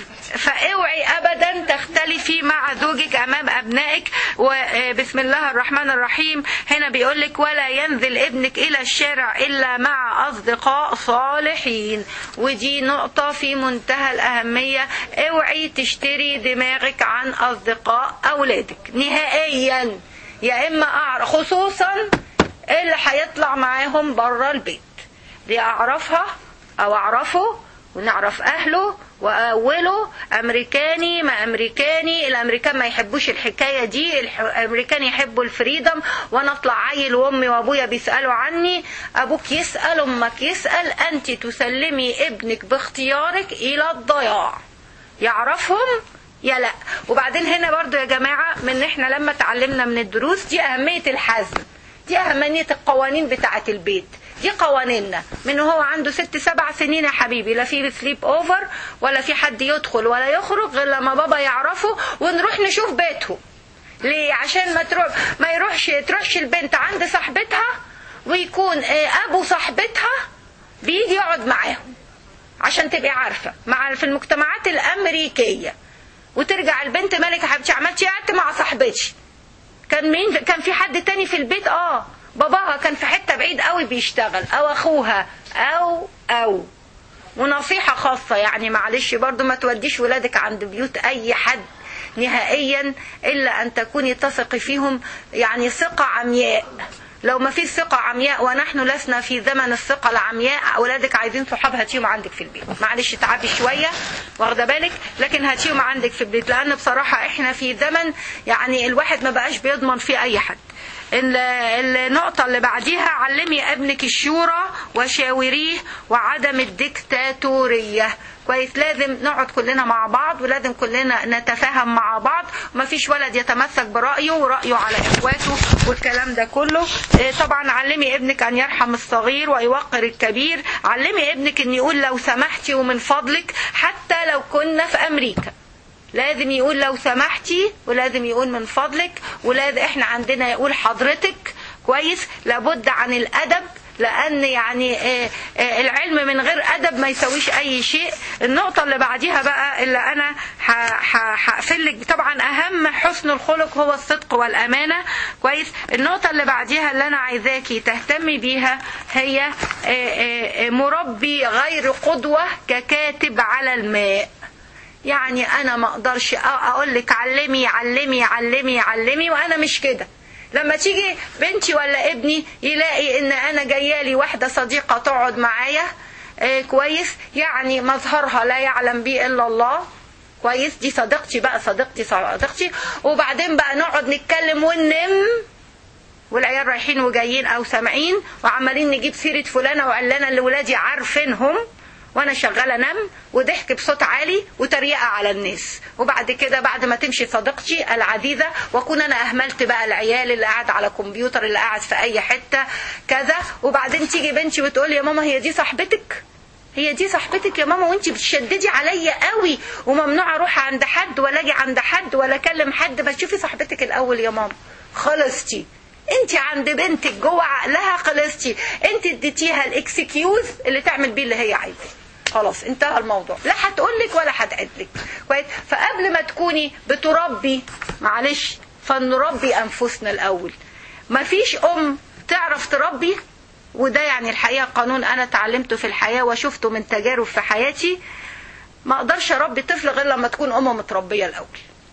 فاوعي ابدا تختلفي مع زوجك امام ابنائك وبسم الله الرحمن الرحيم هنا بيقول لك ولا ينزل ابنك الى الشارع الا مع اصدقاء صالحين ودي نقطه في منتهى الاهميه اوعي تشتري دماغك عن اصدقاء اولادك نهائيا يا اما اعرف خصوصا اللي هيطلع معاهم بره البيت دي اعرفها او اعرفه ونعرف اهله واوله امريكاني ما امريكاني الامريكان ما يحبوش الحكايه دي الامريكان يحبوا الفريدم وانا اطلع عيل وامي وابويا بيسالوا عني ابوك يسال امك يسال انت تسلمي ابنك باختيارك الى الضياع يعرفهم يا لا وبعدين هنا برضو يا جماعه من احنا لما اتعلمنا من الدروس دي اهميه الحزم دي أهمية القوانين بتاعة البيت دي قوانيننا من هو عنده ست سبع سنين يا حبيبي لا في سليب اوفر ولا في حد يدخل ولا يخرج غير لما بابا يعرفه ونروح نشوف بيته ليه عشان ما تروح ما يروحش تروحش البنت عند صاحبتها ويكون ابو صاحبتها بيجي يقعد معاهم عشان تبقي عارفه مع في المجتمعات الامريكيه وترجع البنت مالك يا حبيبتي عملتي قعدت مع صاحبتي كان مين كان في حد تاني في البيت اه باباها كان في حته بعيد قوي بيشتغل او اخوها او او ونصيحة خاصة يعني معلش برضو ما توديش ولادك عند بيوت اي حد نهائيا الا ان تكوني تثقي فيهم يعني ثقة عمياء لو ما في ثقة عمياء ونحن لسنا في زمن الثقة العمياء أولادك عايزين صحاب هاتيهم عندك في البيت معلش تعبي شوية واخدة بالك لكن هاتيهم عندك في البيت لأن بصراحة احنا في زمن يعني الواحد ما بقاش بيضمن فيه أي حد ال- النقطة اللي بعديها علمي ابنك الشورى وشاوريه وعدم الدكتاتورية كويس لازم نقعد كلنا مع بعض ولازم كلنا نتفاهم مع بعض ومفيش ولد يتمسك برأيه ورأيه على إخواته والكلام ده كله إيه، طبعا علمي ابنك أن يرحم الصغير ويوقر الكبير علمي ابنك أن يقول لو سمحتي ومن فضلك حتى لو كنا في أمريكا لازم يقول لو سمحتي ولازم يقول من فضلك ولازم احنا عندنا يقول حضرتك كويس لابد عن الادب لان يعني آه، آه، العلم من غير ادب ما يسويش اي شيء النقطه اللي بعديها بقى اللي انا ه- ه- هقفل لك طبعا اهم حسن الخلق هو الصدق والامانه كويس النقطه اللي بعديها اللي انا عايزاكي تهتمي بيها هي آه، آه، آه، مربي غير قدوه ككاتب على الماء يعني انا ما اقدرش اقول لك علمي علمي علمي علمي وانا مش كده لما تيجي بنتي ولا ابني يلاقي ان انا جايالي واحده صديقه تقعد معايا آه، كويس يعني مظهرها لا يعلم به الا الله كويس دي صديقتي بقى صديقتي صديقتي وبعدين بقى نقعد نتكلم وننم والعيال رايحين وجايين او سامعين وعمالين نجيب سيره فلانه وعلانه اللي ولادي عارفينهم وانا شغاله نم وضحك بصوت عالي وتريقه على الناس وبعد كده بعد ما تمشي صديقتي العزيزه واكون انا اهملت بقى العيال اللي قاعد على كمبيوتر اللي قاعد في اي حته كذا وبعدين تيجي بنتي وتقول يا ماما هي دي صاحبتك هي دي صاحبتك يا ماما وانت بتشددي عليا قوي وممنوع اروح عند حد ولا اجي عند حد ولا اكلم حد بس شوفي صاحبتك الاول يا ماما خلصتي انت عند بنتك جوه عقلها خلصتي انت اديتيها الاكسكيوز اللي تعمل بيه اللي هي عايزاه خلاص انتهى الموضوع لا هتقول لك ولا هتعد لك كويس فقبل ما تكوني بتربي معلش فنربي انفسنا الاول مفيش ام تعرف تربي وده يعني الحقيقه قانون انا اتعلمته في الحياه وشفته من تجارب في حياتي ما اقدرش اربي طفل غير لما تكون ام متربيه الاول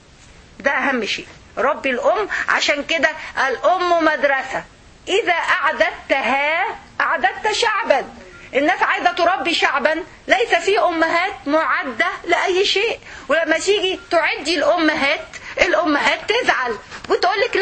ده اهم شيء ربي الام عشان كده الام مدرسه اذا اعددتها اعددت شعبا الناس عايزه تربي شعبا ليس في امهات معده لاي شيء ولما تيجي تعدي الامهات الامهات تزعل وتقول لك لا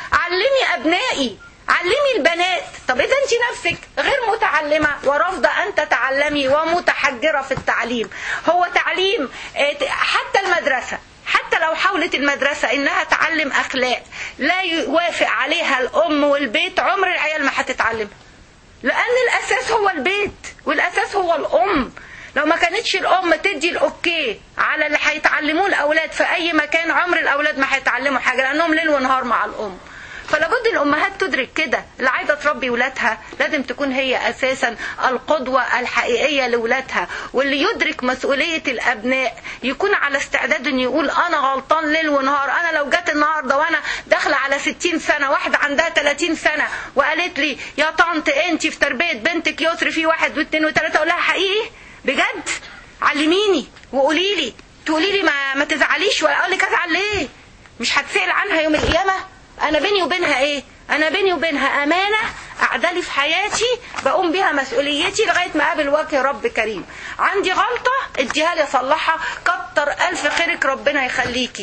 علمي ابنائي علمي البنات طب اذا انت نفسك غير متعلمه ورافضه ان تتعلمي ومتحجره في التعليم هو تعليم آه، حتى المدرسه حتى لو حاولت المدرسة إنها تعلم أخلاق لا يوافق عليها الأم والبيت عمر العيال ما هتتعلمها لأن الأساس هو البيت والأساس هو الأم لو ما كانتش الأم تدي الأوكي على اللي هيتعلموه الأولاد في أي مكان عمر الأولاد ما هيتعلموا حاجة لأنهم ليل ونهار مع الأم فلابد الامهات تدرك كده اللي عايزه تربي ولادها لازم تكون هي اساسا القدوه الحقيقيه لاولادها واللي يدرك مسؤوليه الابناء يكون على استعداد انه يقول انا غلطان ليل ونهار انا لو جت النهارده وانا داخله على 60 سنه واحده عندها 30 سنه وقالت لي يا طنط انت في تربيه بنتك يسر في واحد واثنين وثلاثه اقول لها حقيقي بجد علميني وقولي لي تقولي لي ما, ما تزعليش ولا اقول لك ازعل ليه مش هتسال عنها يوم القيامه انا بيني وبينها ايه انا بيني وبينها امانه اعدالي في حياتي بقوم بيها مسؤوليتي لغايه ما اقابل وجه رب كريم عندي غلطه اديها لي اصلحها كتر الف خيرك ربنا يخليكي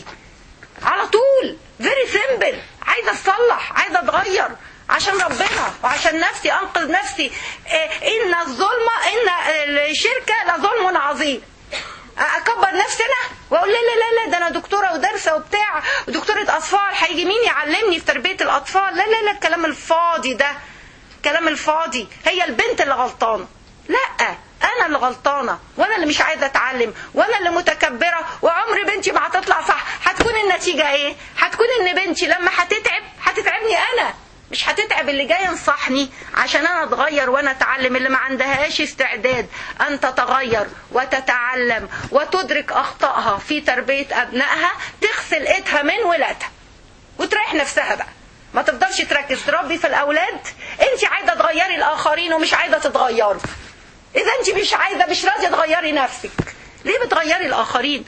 على طول فيري سيمبل عايزه اصلح عايزه اتغير عشان ربنا وعشان نفسي انقذ نفسي إيه ان الظلم ان الشركه لظلم عظيم اكبر نفسي انا واقول لا لا لا لا ده انا دكتوره ودارسه وبتاع ودكتوره اطفال هيجي مين يعلمني في تربيه الاطفال لا لا لا الكلام الفاضي ده الكلام الفاضي هي البنت اللي غلطانه لا انا اللي غلطانه وانا اللي مش عايزه اتعلم وانا اللي متكبره وعمر بنتي ما هتطلع صح هتكون النتيجه ايه هتكون ان بنتي لما هتتعب هتتعبني انا مش هتتعب اللي جاي ينصحني عشان انا اتغير وانا اتعلم اللي ما عندهاش استعداد ان تتغير وتتعلم وتدرك اخطائها في تربيه ابنائها تغسل ايدها من ولادها وتريح نفسها بقى ما تفضلش تركز تربي في الاولاد انت عايزه تغيري الاخرين ومش عايزه تتغيري اذا انت مش عايزه مش راضيه تغيري نفسك ليه بتغيري الاخرين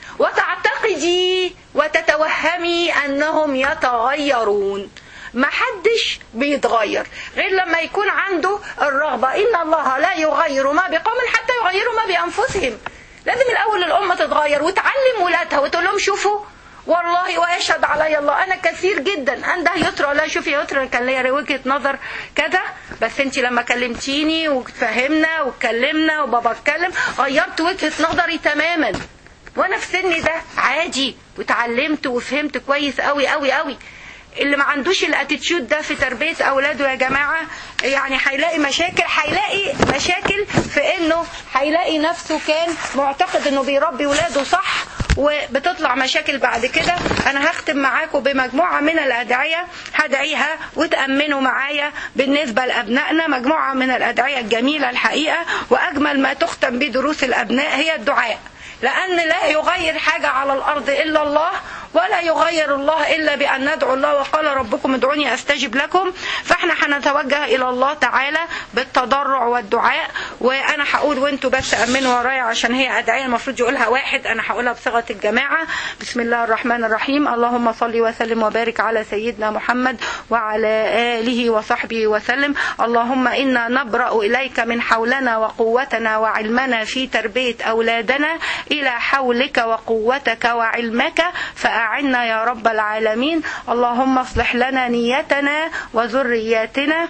وتعتقدي وتتوهمي انهم يتغيرون ما حدش بيتغير غير لما يكون عنده الرغبة إن الله لا يغير ما بقوم حتى يغيروا ما بأنفسهم لازم الأول الأم تتغير وتعلم ولادها وتقول لهم شوفوا والله ويشهد علي الله انا كثير جدا انده يسرى لا شوفي يا يسرى كان ليا وجهه نظر كذا بس انت لما كلمتيني وفهمنا واتكلمنا وبابا اتكلم غيرت وجهه نظري تماما وانا في سني ده عادي وتعلمت وفهمت كويس قوي قوي قوي اللي ما عندوش الاتيتيود ده في تربيه اولاده يا جماعه يعني هيلاقي مشاكل هيلاقي مشاكل في انه هيلاقي نفسه كان معتقد انه بيربي ولاده صح وبتطلع مشاكل بعد كده انا هختم معاكم بمجموعه من الادعيه هدعيها وتامنوا معايا بالنسبه لابنائنا مجموعه من الادعيه الجميله الحقيقه واجمل ما تختم بدروس الابناء هي الدعاء لأن لا يغير حاجة على الأرض إلا الله ولا يغير الله إلا بأن ندعو الله وقال ربكم ادعوني أستجب لكم فإحنا هنتوجه إلى الله تعالى بالتضرع والدعاء وأنا هقول وأنتوا بس أمنوا ورايا عشان هي أدعية المفروض يقولها واحد أنا هقولها بصيغة الجماعة بسم الله الرحمن الرحيم اللهم صل وسلم وبارك على سيدنا محمد وعلى آله وصحبه وسلم اللهم إنا نبرأ إليك من حولنا وقوتنا وعلمنا في تربية أولادنا إلى حولك وقوتك وعلمك فأعنا يا رب العالمين اللهم اصلح لنا نيتنا وذرياتنا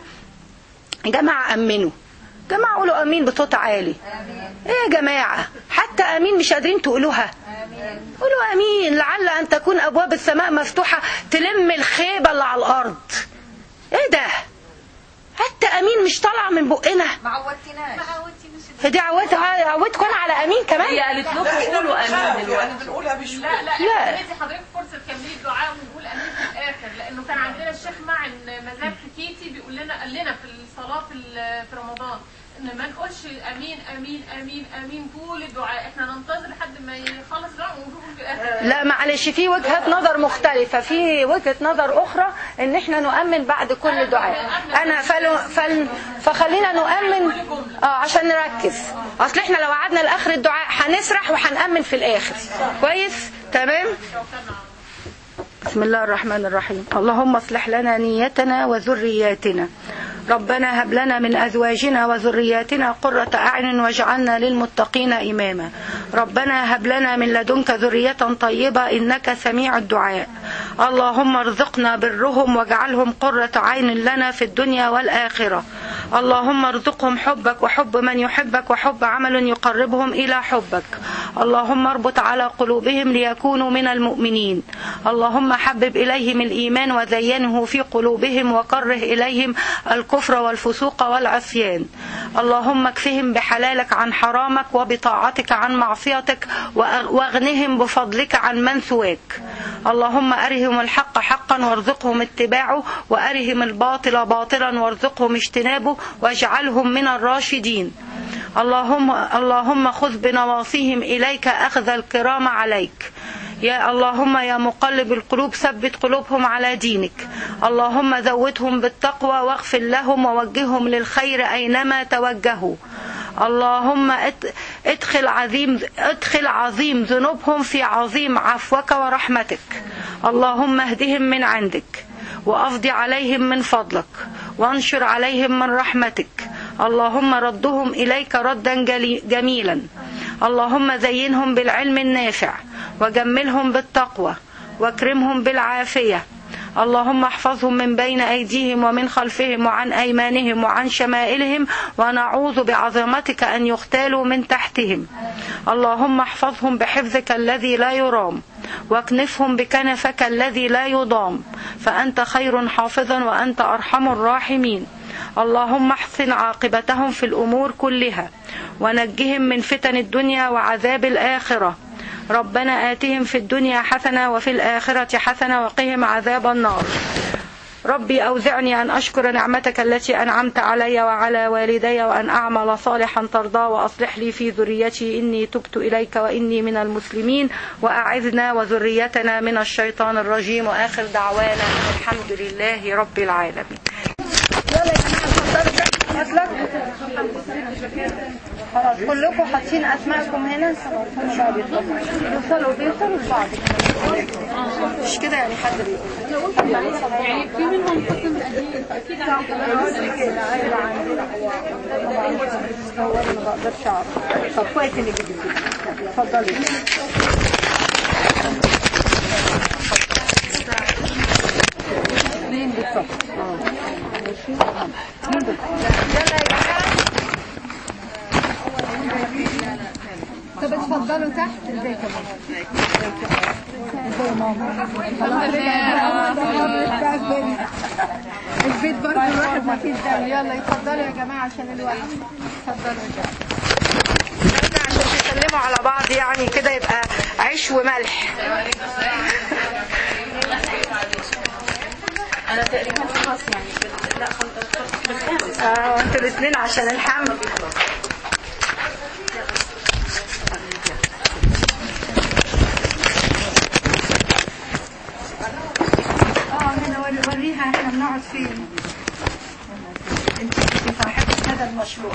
جماعة أمنوا جماعة قولوا أمين بصوت عالي إيه يا جماعة حتى أمين مش قادرين تقولوها قولوا أمين لعل أن تكون أبواب السماء مفتوحة تلم الخيبة اللي على الأرض إيه ده حتى أمين مش طالعة من بقنا ما عودتناش فدي عودتها عودتكم أنا على أمين كمان هي قالت لكم قولوا امين دلوقتي بنقولها بشوية لا لا لا. لا ندي حضرتك فرصه تكملي الدعاء ونقول امين في الاخر لانه كان عندنا الشيخ معن مزاج كتيتي بيقول لنا قال لنا في الصلاه في ال- في رمضان ان ما نقولش امين امين امين امين طول الدعاء احنا ننتظر لحد ما يخلص الدعاء ونقول في الاخر لا معلش في وجهات نظر مختلفة في وجهة نظر أخرى إن إحنا نؤمن بعد كل دعاء أنا فل... فل... فخلينا نؤمن آه عشان نركز أصل إحنا لو قعدنا لآخر الدعاء هنسرح وهنأمن في الآخر كويس تمام بسم الله الرحمن الرحيم اللهم اصلح لنا نيتنا وذرياتنا ربنا هب لنا من أزواجنا وذرياتنا قرة أعين واجعلنا للمتقين إماما ربنا هب لنا من لدنك ذرية طيبة إنك سميع الدعاء اللهم ارزقنا برهم واجعلهم قرة عين لنا في الدنيا والآخرة اللهم ارزقهم حبك وحب من يحبك وحب عمل يقربهم إلى حبك اللهم اربط على قلوبهم ليكونوا من المؤمنين اللهم حبب إليهم الإيمان وزينه في قلوبهم وكره إليهم الكفر والفسوق والعصيان اللهم اكفهم بحلالك عن حرامك وبطاعتك عن معصيتك وأغ- واغنهم بفضلك عن من سواك اللهم أرهم الحق حقا وارزقهم اتباعه وأرهم الباطل باطلا وارزقهم اجتنابه واجعلهم من الراشدين اللهم اللهم خذ بنواصيهم إليك أخذ الكرام عليك يا اللهم يا مقلب القلوب ثبت قلوبهم على دينك اللهم زودهم بالتقوى واغفر لهم ووجههم للخير أينما توجهوا اللهم ات- ادخل عظيم ادخل عظيم ذنوبهم في عظيم عفوك ورحمتك اللهم اهدهم من عندك وافض عليهم من فضلك وانشر عليهم من رحمتك اللهم ردهم اليك ردا جلي- جميلا اللهم زينهم بالعلم النافع وجملهم بالتقوى واكرمهم بالعافيه اللهم احفظهم من بين أيديهم ومن خلفهم وعن أيمانهم وعن شمائلهم ونعوذ بعظمتك أن يغتالوا من تحتهم اللهم احفظهم بحفظك الذي لا يرام واكنفهم بكنفك الذي لا يضام فأنت خير حافظا وأنت أرحم الراحمين اللهم احسن عاقبتهم في الأمور كلها ونجهم من فتن الدنيا وعذاب الآخرة ربنا آتهم في الدنيا حسنة وفي الآخرة حسنة وقهم عذاب النار ربي أوزعني أن أشكر نعمتك التي أنعمت علي وعلى والدي وأن أعمل صالحا ترضى وأصلح لي في ذريتي إني تبت إليك وإني من المسلمين وأعذنا وذريتنا من الشيطان الرجيم وآخر دعوانا أن الحمد لله رب العالمين يلا يا جماعة اتفضلوا أصلك خلاص كلكم حاطين أسماءكم هنا يوصلوا بيوصلوا لبعض مش كده يعني حد بيقول يعني في منهم قسم قديم اكيد هو انا ما بقدرش اعرف طب كويس انك جبتي اتفضلي طب اتفضلوا تحت ازيك يا ماما البيت برضه الواحد ما فيش دم يلا اتفضلوا يا جماعه عشان الوقت اتفضلوا يا جماعه ده عشان تسلموا على بعض يعني كده يبقى عيش وملح انا تقريبا خلاص يعني لا خلاص اه انتوا الاثنين عشان الحمل اه هنا وري- وريها احنا بنقعد فين انت انت صاحبة هذا المشروع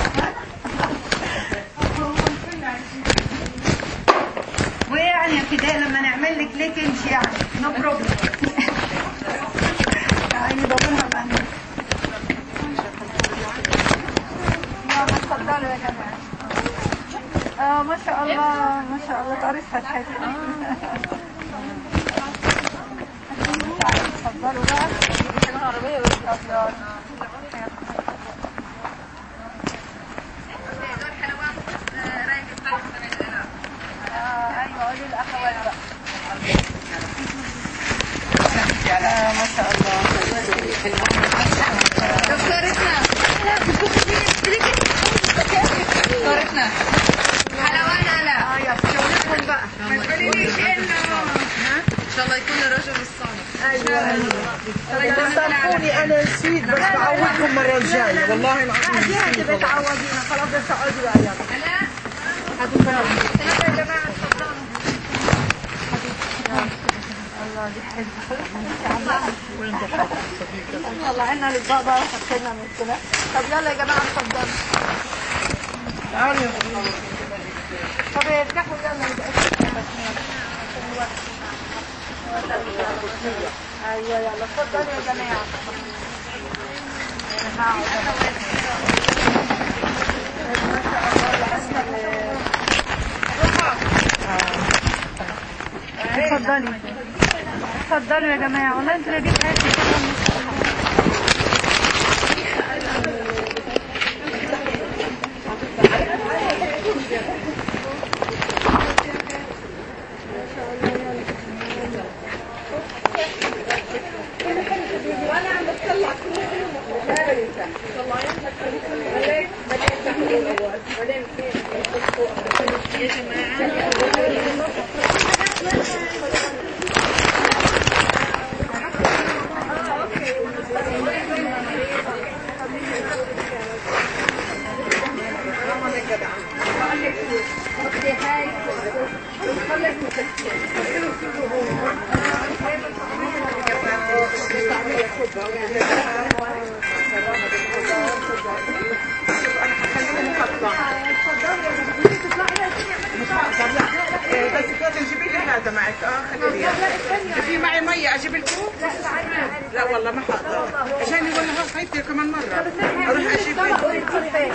ويعني يا فداء لما نعمل لك ليك انت يعني نو بروبلم يعني ضمنها معنا يلا اتفضلوا يا جماعه اه ما شاء الله ما شاء الله تعرفها تحس اتفضلوا بقى آه، ايوه قولي الاخوات بقى آه، ما شاء الله دكتورتنا دكتورتنا حلوانة لا اه يا شغلكم بقى ما تقوليليش انه ان شاء الله يكون الرجل الصالح ايوه صرفوني انا نسيت بس بعودكم المره الجايه والله العظيم دي هتبقى تعودينا خلاص بس اقعدوا بقى يلا يلا يا جماعه اتفضلوا الله دي حلوه طلعنا الاطباق بقى وحطينا من كده طب يلا يا جماعه اتفضلوا تعالوا طب ارتاحوا يلا يبقى ايوه يلا اتفضلوا يا جماعه اتفضلي اتفضلوا يا جماعه والله انتوا جايبين حاجه كده ما شاء الله بس كده جيبي لي هذا معك اه خلي لي في معي ميه اجيب لكم لا والله ما حاضر عشان يقول لها صيدتي كمان مره اروح اجيب لكم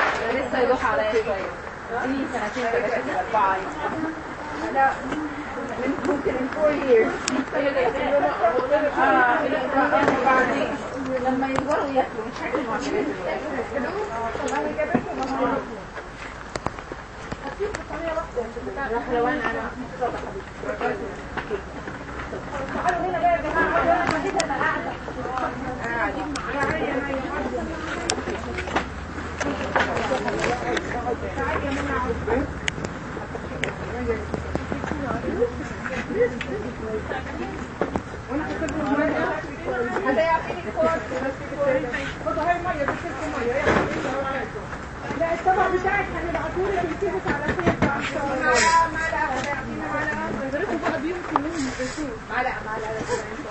لسه يروح عليا شويه دي سنتين ثلاثه اربعه ممكن in four years لما يكبروا ياكلوا مش هياكلوا حلوان انا تعالوا هنا بقى يا جماعه انا كده انا قاعده قاعدين معايا تعالي يا منى هذا يعطيني كورس خدوا هاي ميه بتشربوا ميه لا الطبق بتاعك هنبعته لك يتفق على خير ان شاء الله معلقه معلقه هتعطينا معلقه يضربوا بقى بيهم كلهم يدرسوه معلقه معلقه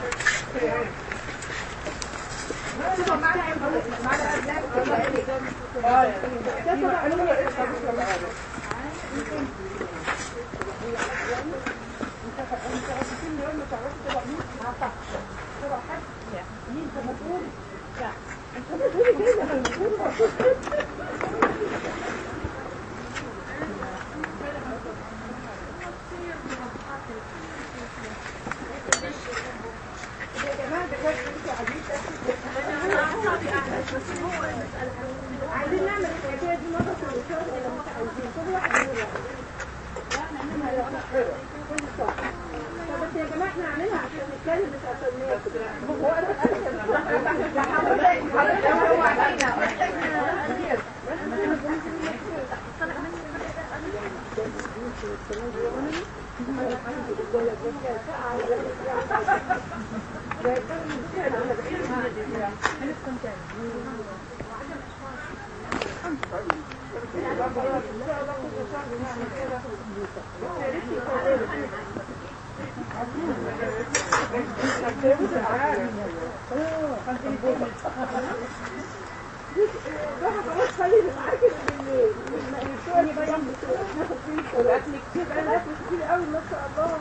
عايزين نعمل الحكايه دي مره في الشهر ولا مش عايزين كل واحد يقول بس يا جماعه احنا عاملينها عشان نتكلم مش عشان ناكل الاكل كتير انا اكل كتير قوي ما شاء الله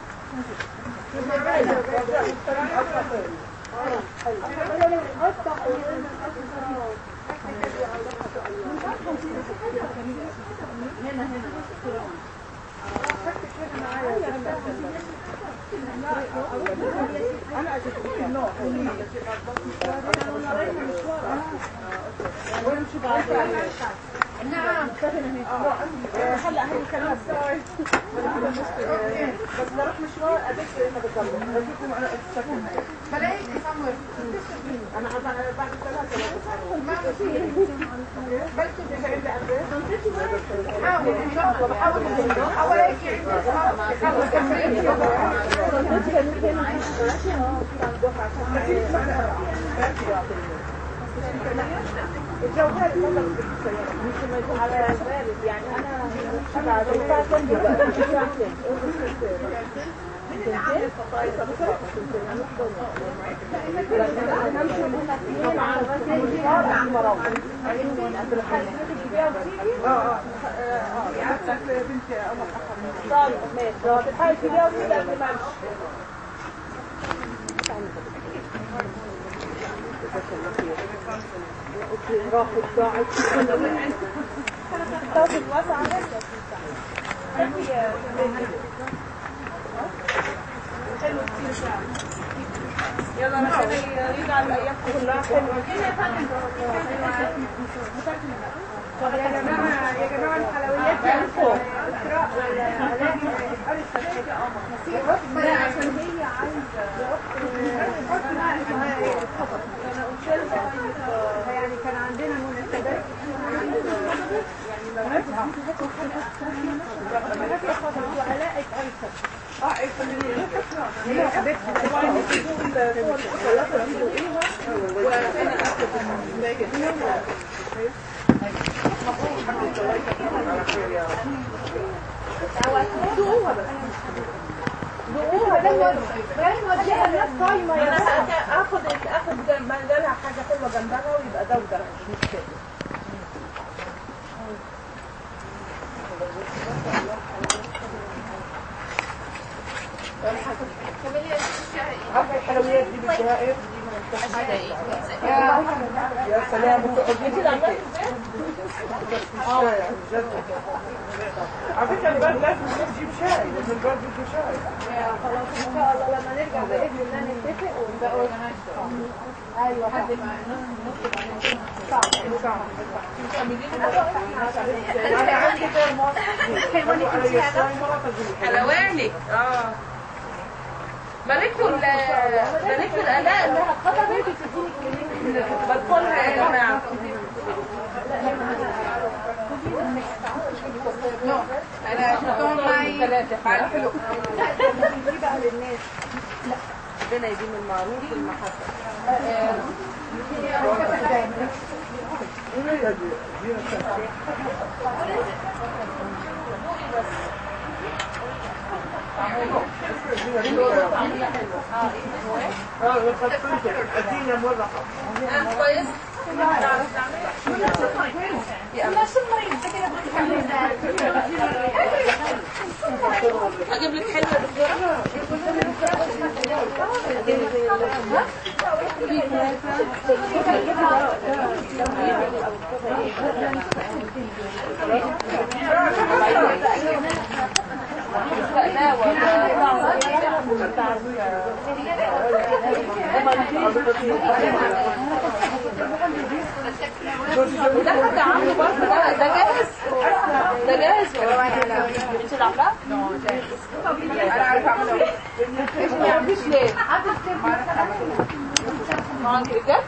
انا اشوف النوع ونمشي بعد نعم هلا هي كلام ساي بس بروح مشوار ادق هنا بالضبط بجيبكم على السكن بلاقيك سمر انا أنا بعد ثلاثة ما بصير بس اذا عندي عندي حاول ان شاء الله بحاول بحاول هيك الجوهر مش على بارد يعني انا انا ساعتين دلوقتي ساعتين من اللي عامل الفطاير اه اه يعني بنتي الله يرحمها ماشي الحاجه تجاوب قبل ما امشي راح الساعة تاخد واسعة حلو كتير شعر يلا عشان يريد على الايام كلها حلوه طب يا جماعه يا جماعه الحلويات دي فوق عشان هي عايزه يعني كان عندنا مناسبات وعلاء ايسر اه ايسر هي حبيبتي دوقوها ده بعدين نوديها الناس صايمه يا انا اخد اخد منزلها حاجه حلوه جنبها ويبقى ده وده مش مشكله عارفه الحلويات دي بدها ايه؟ يا سلام انت عملت على فكره البلد لازم نجيب شاي لان البلد بده شاي خلاص ان شاء الله لما نرجع باذن الله نتفق ونبقى ايوه حد انا عندي ترمس حلوه على يساري مرة حلواني اه ملكوا ال ملكوا الالاء انها خطبت بدخلها يا جماعه انا شفتهم معي ثلاثه على حلو ربنا يديم المعروف والمحبه اه ادينا مرة كويس اجيب لك حلوه يا دكتوره ده حد عامله برضه ده ده جاهز ده جاهز انت اللي عاملاه؟ انا عارفه اعمله ما عنديش ليه؟ ما عندي بجد؟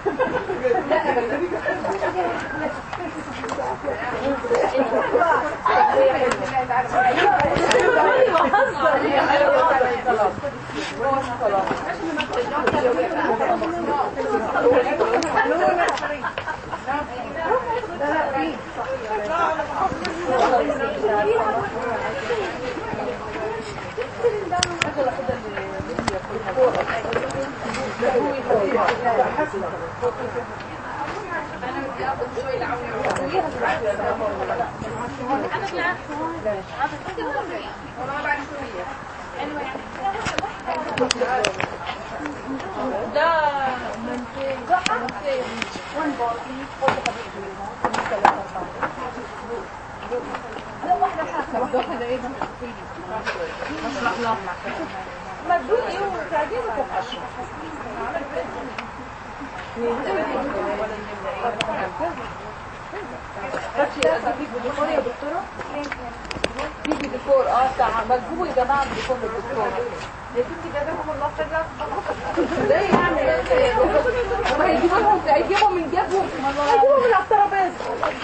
في ديكور اه بتاع مجهول يا جماعه ديكور الدكتور يا ستي جابهم الله خير ازاي يعني هم هيجيبوا لهم هيجيبوا من جيبهم هيجيبوا من على الترابيزه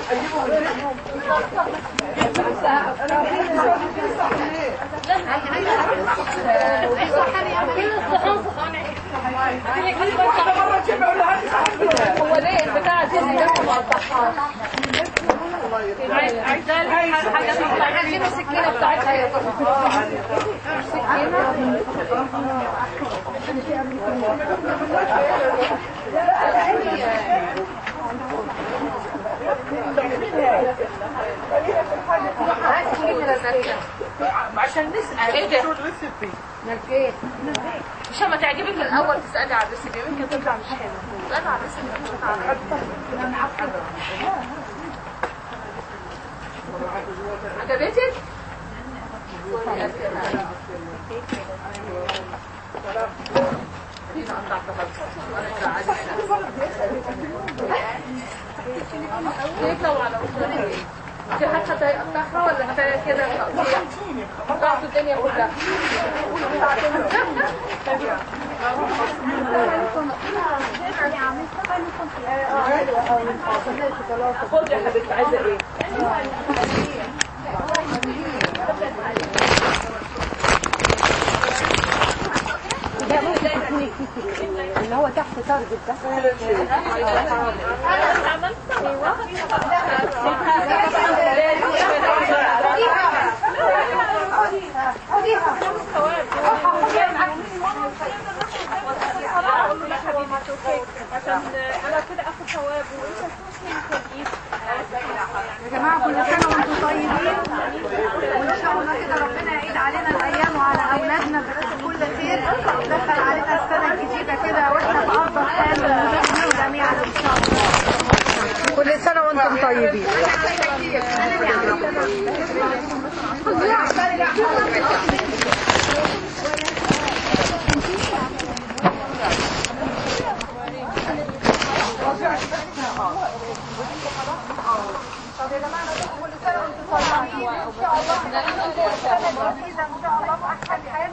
هو ليه البتاع دي اللي جابهم على الطحان عايزين السكينه بتاعتها يا عشان نسأل ايه ده؟ مش لما تعجبك الاول تسألي على الريسيبي يمكن تطلع مش حلوه تسألي على الريسيبي مش هتعرفي عجبتك؟ كيف لو على وصولي في حد حتى يقطعها ولا كفايه كده تقطيع؟ قطعت الدنيا كلها خد يا حبيبتي عايزه ايه؟ اللي هو تحت تارجت ده يا جماعة كل سنة وانتم طيبين وان شاء الله كده ربنا يعيد علينا الايام وعلى اولادنا بكل خير ودخل علينا السنة الجديدة كده واحنا في افضل حال جميعا ان شاء الله كل سنة وانتم وانتم طيبين طب يا جماعه نقول كل سنه وانتم طيبين ان شاء الله السنه الجديده ان شاء الله في احسن حال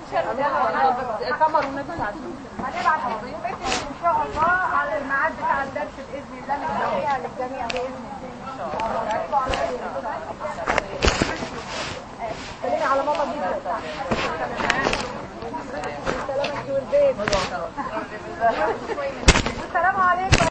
هنبعت انفورميشن ان شاء الله على الميعاد بتاع الدرس باذن الله نبدأ للجميع باذن الله خليني على ماما جدا سلامك والبيت